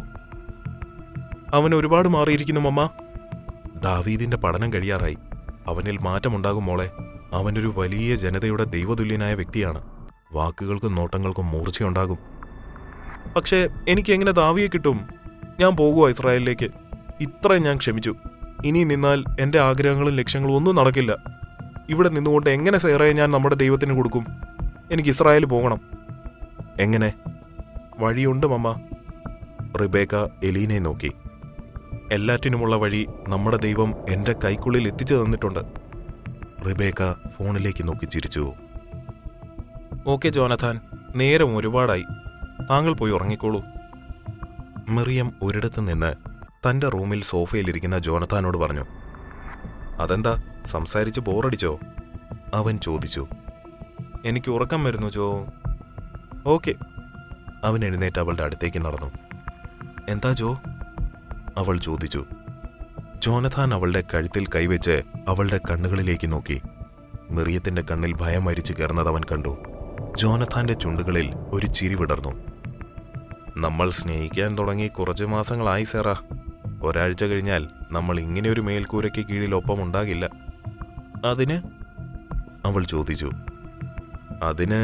അവൻ ഒരുപാട് മാറിയിരിക്കുന്നു മമ്മ ദാവീദിന്റെ പഠനം കഴിയാറായി അവനിൽ മാറ്റമുണ്ടാകും മോളെ അവനൊരു വലിയ ജനതയുടെ ദൈവതുല്യനായ വ്യക്തിയാണ് വാക്കുകൾക്കും നോട്ടങ്ങൾക്കും മൂർച്ചയുണ്ടാകും പക്ഷേ എനിക്ക് എങ്ങനെ ദാവിയെ കിട്ടും ഞാൻ പോകുക ഇസ്രായേലിലേക്ക് ഇത്രയും ഞാൻ ക്ഷമിച്ചു ഇനി നിന്നാൽ എന്റെ ആഗ്രഹങ്ങളും ലക്ഷ്യങ്ങളും ഒന്നും നടക്കില്ല ഇവിടെ നിന്നുകൊണ്ട് എങ്ങനെ സേറയെ ഞാൻ നമ്മുടെ ദൈവത്തിന് കൊടുക്കും എനിക്ക് ഇസ്രായേൽ പോകണം എങ്ങനെ വഴിയുണ്ട് മമ്മ റിബേക്ക എലീനെ നോക്കി എല്ലാറ്റിനുമുള്ള വഴി നമ്മുടെ ദൈവം എന്റെ കൈക്കുള്ളിൽ എത്തിച്ചു തന്നിട്ടുണ്ട് റിബേക്ക ഫോണിലേക്ക് നോക്കി ചിരിച്ചു ഓക്കെ ജോനഥാൻ നേരം ഒരുപാടായി താങ്കൾ പോയി ഉറങ്ങിക്കോളൂ മെറിയം ഒരിടത്ത് നിന്ന് തന്റെ റൂമിൽ സോഫയിലിരിക്കുന്ന ജോനഥാനോട് പറഞ്ഞു അതെന്താ സംസാരിച്ച് ബോറടിച്ചോ അവൻ ചോദിച്ചു എനിക്ക് ഉറക്കം വരുന്നു ജോ ഓക്കെ അവൻ എഴുന്നേറ്റ് അവളുടെ അടുത്തേക്ക് നടന്നു എന്താ ജോ അവൾ ചോദിച്ചു ജോനഥാൻ അവളുടെ കഴുത്തിൽ കൈവച്ച് അവളുടെ കണ്ണുകളിലേക്ക് നോക്കി മെറിയത്തിന്റെ കണ്ണിൽ ഭയം മരിച്ചു കയറുന്നത് അവൻ കണ്ടു ജോനഥാന്റെ ചുണ്ടുകളിൽ ഒരു ചിരി വിടർന്നു നമ്മൾ സ്നേഹിക്കാൻ തുടങ്ങി കുറച്ച് മാസങ്ങളായി സേറ ഒരാഴ്ച കഴിഞ്ഞാൽ നമ്മൾ ഇങ്ങനെ ഒരു മേൽക്കൂരയ്ക്ക് കീഴിൽ ഒപ്പം ഉണ്ടാകില്ല അതിന് അവൾ ചോദിച്ചു അതിന്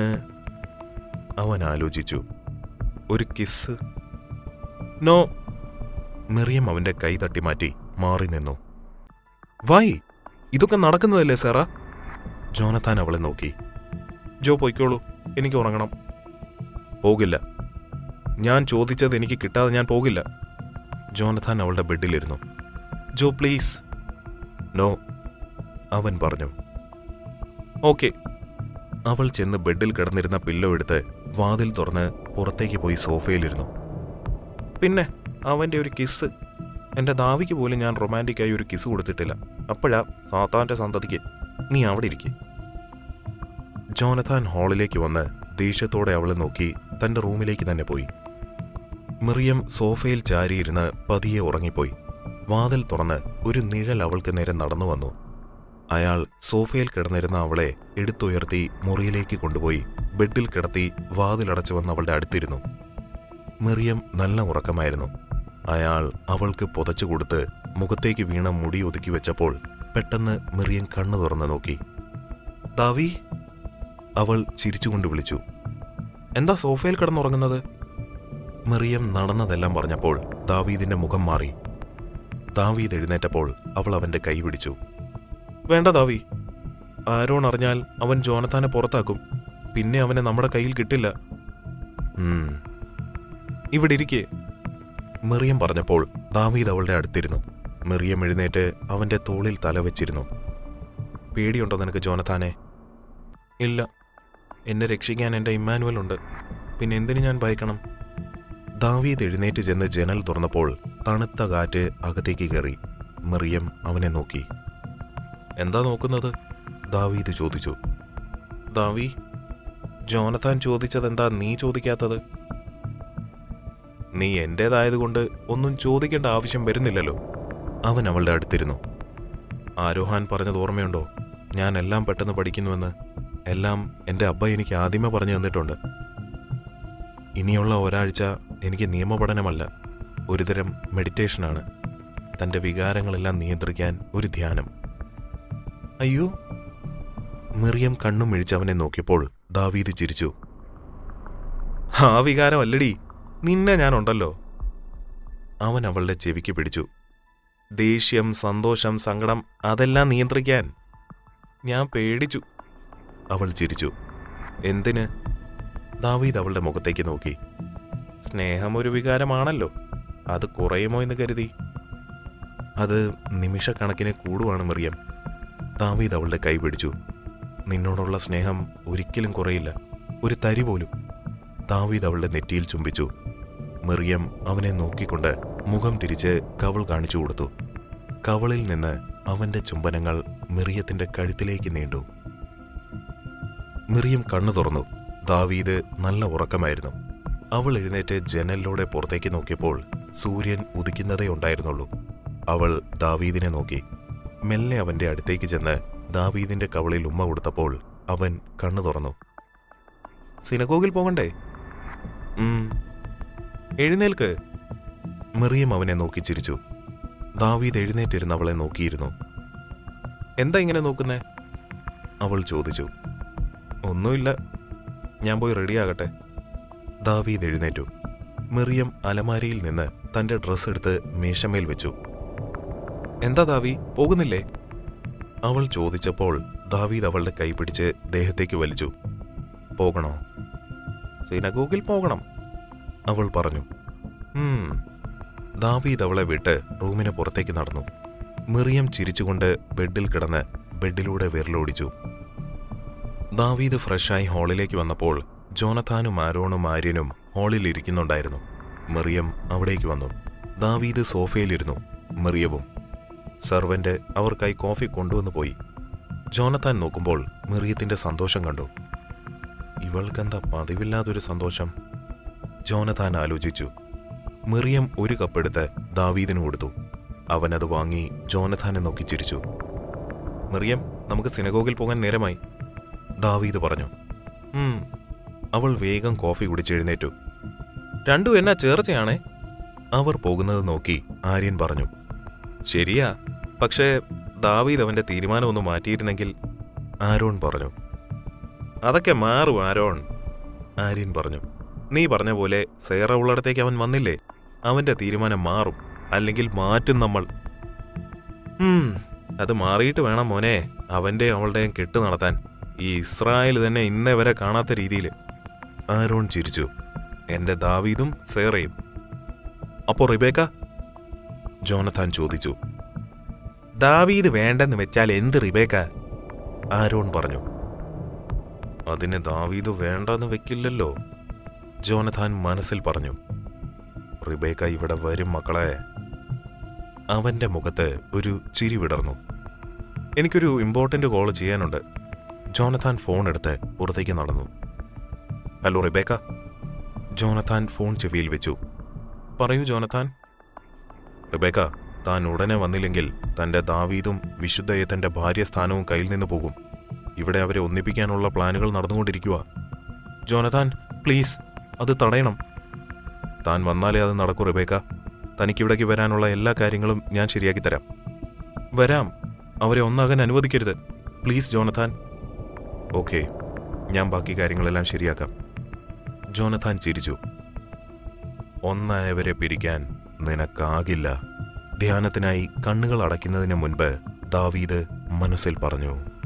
അവൻ ആലോചിച്ചു ഒരു കിസ് നോ മെറിയം അവന്റെ കൈ തട്ടി മാറ്റി മാറി നിന്നു വൈ ഇതൊക്കെ നടക്കുന്നതല്ലേ സാറാ ജോനത്താൻ അവളെ നോക്കി ജോ പൊയ്ക്കോളൂ എനിക്ക് ഉറങ്ങണം പോകില്ല ഞാൻ ചോദിച്ചത് എനിക്ക് കിട്ടാതെ ഞാൻ പോകില്ല ജോനഥാൻ അവളുടെ ബെഡിലിരുന്നു ജോ പ്ലീസ് നോ അവൻ പറഞ്ഞു ഓക്കെ അവൾ ചെന്ന് ബെഡിൽ കിടന്നിരുന്ന പില്ലോ എടുത്ത് വാതിൽ തുറന്ന് പുറത്തേക്ക് പോയി സോഫയിലിരുന്നു പിന്നെ അവൻ്റെ ഒരു കിസ് എൻ്റെ ദാവിക്ക് പോലും ഞാൻ റൊമാൻറ്റിക്കായി ഒരു കിസ് കൊടുത്തിട്ടില്ല അപ്പോഴാ സാത്താൻ്റെ സന്തതിക്ക് നീ അവിടെ ഇരിക്കെ ജോനഥാൻ ഹാളിലേക്ക് വന്ന് ദേഷ്യത്തോടെ അവളെ നോക്കി തൻ്റെ റൂമിലേക്ക് തന്നെ പോയി മിറിയം സോഫയിൽ ചാരിയിരുന്ന് പതിയെ ഉറങ്ങിപ്പോയി വാതിൽ തുറന്ന് ഒരു നിഴൽ അവൾക്ക് നേരെ നടന്നു വന്നു അയാൾ സോഫയിൽ കിടന്നിരുന്ന അവളെ എടുത്തുയർത്തി മുറിയിലേക്ക് കൊണ്ടുപോയി ബെഡിൽ കിടത്തി വാതിലടച്ചു വന്ന് അവളുടെ അടുത്തിരുന്നു മിറിയം നല്ല ഉറക്കമായിരുന്നു അയാൾ അവൾക്ക് പുതച്ചു കൊടുത്ത് മുഖത്തേക്ക് വീണ മുടി ഒതുക്കി വെച്ചപ്പോൾ പെട്ടെന്ന് മിറിയം കണ്ണു തുറന്ന് നോക്കി ദാവി അവൾ ചിരിച്ചുകൊണ്ട് വിളിച്ചു എന്താ സോഫയിൽ കിടന്നുറങ്ങുന്നത് മിറിയം നടന്നതെല്ലാം പറഞ്ഞപ്പോൾ ദാവീദിന്റെ മുഖം മാറി ദാവീദ് എഴുന്നേറ്റപ്പോൾ അവൾ അവന്റെ കൈ പിടിച്ചു വേണ്ട ദാവി ആരോൺ അറിഞ്ഞാൽ അവൻ ജോനത്താനെ പുറത്താക്കും പിന്നെ അവനെ നമ്മുടെ കയ്യിൽ കിട്ടില്ല ഉം. ഇവിടെ ഇരിക്കേ മെറിയം പറഞ്ഞപ്പോൾ ദാവീദ് അവളുടെ അടുത്തിരുന്നു മെറിയം എഴുന്നേറ്റ് അവന്റെ തോളിൽ തല വെച്ചിരുന്നു പേടിയുണ്ടോ നിനക്ക് ജോനത്താനെ ഇല്ല എന്നെ രക്ഷിക്കാൻ എൻ്റെ ഇമ്മാനുവൽ ഉണ്ട് പിന്നെ എന്തിനു ഞാൻ ഭയക്കണം ദാവീദ് എഴുന്നേറ്റ് ചെന്ന് ജനൽ തുറന്നപ്പോൾ തണുത്ത കാറ്റ് അകത്തേക്ക് കയറി മെറിയം അവനെ നോക്കി എന്താ നോക്കുന്നത് ദാവീദ് ചോദിച്ചു ദാവി ജോനത്താൻ ചോദിച്ചതെന്താ നീ ചോദിക്കാത്തത് നീ എന്റേതായതുകൊണ്ട് ഒന്നും ചോദിക്കേണ്ട ആവശ്യം വരുന്നില്ലല്ലോ അവൻ അവളുടെ അടുത്തിരുന്നു ആരോഹാൻ പറഞ്ഞത് ഓർമ്മയുണ്ടോ ഞാൻ എല്ലാം പെട്ടെന്ന് പഠിക്കുന്നുവെന്ന് എല്ലാം എൻ്റെ അബ്ബ എനിക്ക് ആദ്യമേ പറഞ്ഞു തന്നിട്ടുണ്ട് ഇനിയുള്ള ഒരാഴ്ച എനിക്ക് നിയമപഠനമല്ല ഒരുതരം മെഡിറ്റേഷനാണ് തൻ്റെ വികാരങ്ങളെല്ലാം നിയന്ത്രിക്കാൻ ഒരു ധ്യാനം അയ്യോ മിറിയം കണ്ണും മിഴിച്ച് അവനെ നോക്കിയപ്പോൾ ദാവീദ് ചിരിച്ചു ആ വികാരമല്ലടി നിന്നെ ഞാനുണ്ടല്ലോ അവൻ അവളുടെ ചെവിക്ക് പിടിച്ചു ദേഷ്യം സന്തോഷം സങ്കടം അതെല്ലാം നിയന്ത്രിക്കാൻ ഞാൻ പേടിച്ചു അവൾ ചിരിച്ചു എന്തിന് ദാവീദ് അവളുടെ മുഖത്തേക്ക് നോക്കി സ്നേഹം ഒരു വികാരമാണല്ലോ അത് കുറയുമോ എന്ന് കരുതി അത് നിമിഷക്കണക്കിന് കൂടുവാണ് മറിയം ദാവീദ് അവളുടെ കൈ പിടിച്ചു നിന്നോടുള്ള സ്നേഹം ഒരിക്കലും കുറയില്ല ഒരു തരി പോലും ദാവീദ് അവളുടെ നെറ്റിയിൽ ചുംബിച്ചു മെറിയം അവനെ നോക്കിക്കൊണ്ട് മുഖം തിരിച്ച് കവൾ കാണിച്ചു കൊടുത്തു കവളിൽ നിന്ന് അവന്റെ ചുംബനങ്ങൾ മിറിയത്തിന്റെ കഴുത്തിലേക്ക് നീണ്ടു മിറിയം കണ്ണു തുറന്നു ദാവീദ് നല്ല ഉറക്കമായിരുന്നു അവൾ എഴുന്നേറ്റ് ജനലിലൂടെ പുറത്തേക്ക് നോക്കിയപ്പോൾ സൂര്യൻ ഉദിക്കുന്നതേ ഉണ്ടായിരുന്നുള്ളൂ അവൾ ദാവീദിനെ നോക്കി മെല്ലെ അവന്റെ അടുത്തേക്ക് ചെന്ന് ദാവീദിന്റെ കവളിൽ ഉമ്മ കൊടുത്തപ്പോൾ അവൻ കണ്ണു തുറന്നു സിനഗോഗിൽ പോകണ്ടേ ഉം. എഴുന്നേൽക്ക് മെറിയം അവനെ നോക്കി ചിരിച്ചു ദാവീദ് എഴുന്നേറ്റിരുന്ന് അവളെ നോക്കിയിരുന്നു എന്താ ഇങ്ങനെ നോക്കുന്നേ അവൾ ചോദിച്ചു ഒന്നുമില്ല ഞാൻ പോയി റെഡിയാകട്ടെ ദാവീദ് എഴുന്നേറ്റു മെറിയം അലമാരിയിൽ നിന്ന് തന്റെ ഡ്രസ്സ് എടുത്ത് മേശമേൽ വെച്ചു എന്താ ദാവി പോകുന്നില്ലേ അവൾ ചോദിച്ചപ്പോൾ ദാവീദ് അവളുടെ കൈ പിടിച്ച് ദേഹത്തേക്ക് വലിച്ചു പോകണോ സിനഗോഗിൽ പോകണം അവൾ പറഞ്ഞു "ഉം." ദാവീദ് അവളെ വിട്ട് റൂമിന് പുറത്തേക്ക് നടന്നു മിറിയം ചിരിച്ചുകൊണ്ട് ബെഡിൽ കിടന്ന് ബെഡിലൂടെ വിരലോടിച്ചു ദാവീദ് ഫ്രഷായി ഹാളിലേക്ക് വന്നപ്പോൾ ജോനഥാനും ആരോണും ആര്യനും ഹാളിൽ ഇരിക്കുന്നുണ്ടായിരുന്നു മെറിയം അവിടേക്ക് വന്നു ദാവീദ് സോഫയിലിരുന്നു മെറിയവും സെർവന്റ് അവർക്കായി കോഫി കൊണ്ടുവന്നു പോയി ജോനത്താൻ നോക്കുമ്പോൾ മെറിയത്തിന്റെ സന്തോഷം കണ്ടു ഇവൾക്കെന്താ പതിവില്ലാതൊരു സന്തോഷം ജോനത്താൻ ആലോചിച്ചു മെറിയം ഒരു കപ്പെടുത്ത് ദാവീദിന് കൊടുത്തു അവനത് വാങ്ങി ജോനഥാനെ നോക്കി ചിരിച്ചു മെറിയം നമുക്ക് സിനഗോഗിൽ പോകാൻ നേരമായി ദാവീദ് പറഞ്ഞു "ഉം." അവൾ വേഗം കോഫി കുടിച്ചെഴുന്നേറ്റു രണ്ടും എന്നാ ചേർച്ചയാണേ അവർ പോകുന്നത് നോക്കി ആര്യൻ പറഞ്ഞു ശരിയാ പക്ഷേ ദാവീദ് അവന്റെ തീരുമാനം ഒന്ന് മാറ്റിയിരുന്നെങ്കിൽ ആരോൺ പറഞ്ഞു അതൊക്കെ മാറും ആരോൺ ആര്യൻ പറഞ്ഞു നീ പറഞ്ഞ പോലെ സേറ ഉള്ളിടത്തേക്ക് അവൻ വന്നില്ലേ അവന്റെ തീരുമാനം മാറും അല്ലെങ്കിൽ മാറ്റും നമ്മൾ ഉം, അത് മാറിയിട്ട് വേണം മോനെ അവന്റെ അവളുടെയും കെട്ട് നടത്താൻ ഈ ഇസ്രായേൽ തന്നെ ഇന്നേ വരെ കാണാത്ത രീതിയിൽ ആരോൺ ചിരിച്ചു എന്റെ ദാവീദും സേറയും അപ്പോ റിബേക്ക ജോനഥാൻ ചോദിച്ചു ദാവീദ് വേണ്ടെന്ന് വെച്ചാൽ എന്ത് റിബേക്ക ആരോൺ പറഞ്ഞു അതിന് ദാവീദ് വേണ്ടെന്ന് വെക്കില്ലല്ലോ ജോനഥാൻ മനസ്സിൽ പറഞ്ഞു റിബേക്ക ഇവിടെ വരും മക്കളെ അവന്റെ മുഖത്ത് ഒരു ചിരി വിടർന്നു എനിക്കൊരു ഇമ്പോർട്ടൻ്റ് കോൾ ചെയ്യാനുണ്ട് ജോനഥാൻ ഫോൺ എടുത്ത് പുറത്തേക്ക് നടന്നു ഹലോ റിബേക്ക ജോനഥാൻ ഫോൺ ചെവിയിൽ വെച്ചു പറയൂ ജോനഥാൻ റിബേക്ക താൻ ഉടനെ വന്നില്ലെങ്കിൽ തന്റെ ദാവീദും വിശുദ്ധയത്തന്റെ ഭാര്യസ്ഥാനവും കയ്യിൽ നിന്ന് പോകും ഇവിടെ അവരെ ഒന്നിപ്പിക്കാനുള്ള പ്ലാനുകൾ നടന്നുകൊണ്ടിരിക്കുക ജോനഥാൻ പ്ലീസ് അത് തടയണം താൻ വന്നാലേ അത് നടക്കൂ റിബേക്ക തനിക്കിവിടേക്ക് വരാനുള്ള എല്ലാ കാര്യങ്ങളും ഞാൻ ശരിയാക്കി തരാം വരാം അവരെ ഒന്നാകാൻ അനുവദിക്കരുത് പ്ലീസ് ജോനഥാൻ ഓക്കെ ഞാൻ ബാക്കി കാര്യങ്ങളെല്ലാം ശരിയാക്കാം ജോനഥാൻ ചിരിച്ചു ഒന്നായവരെ പിരിക്കാൻ നിനക്കാകില്ല ധ്യാനത്തിനായി കണ്ണുകൾ അടയ്ക്കുന്നതിന് മുൻപ് ദാവീദ് മനസ്സിൽ പറഞ്ഞു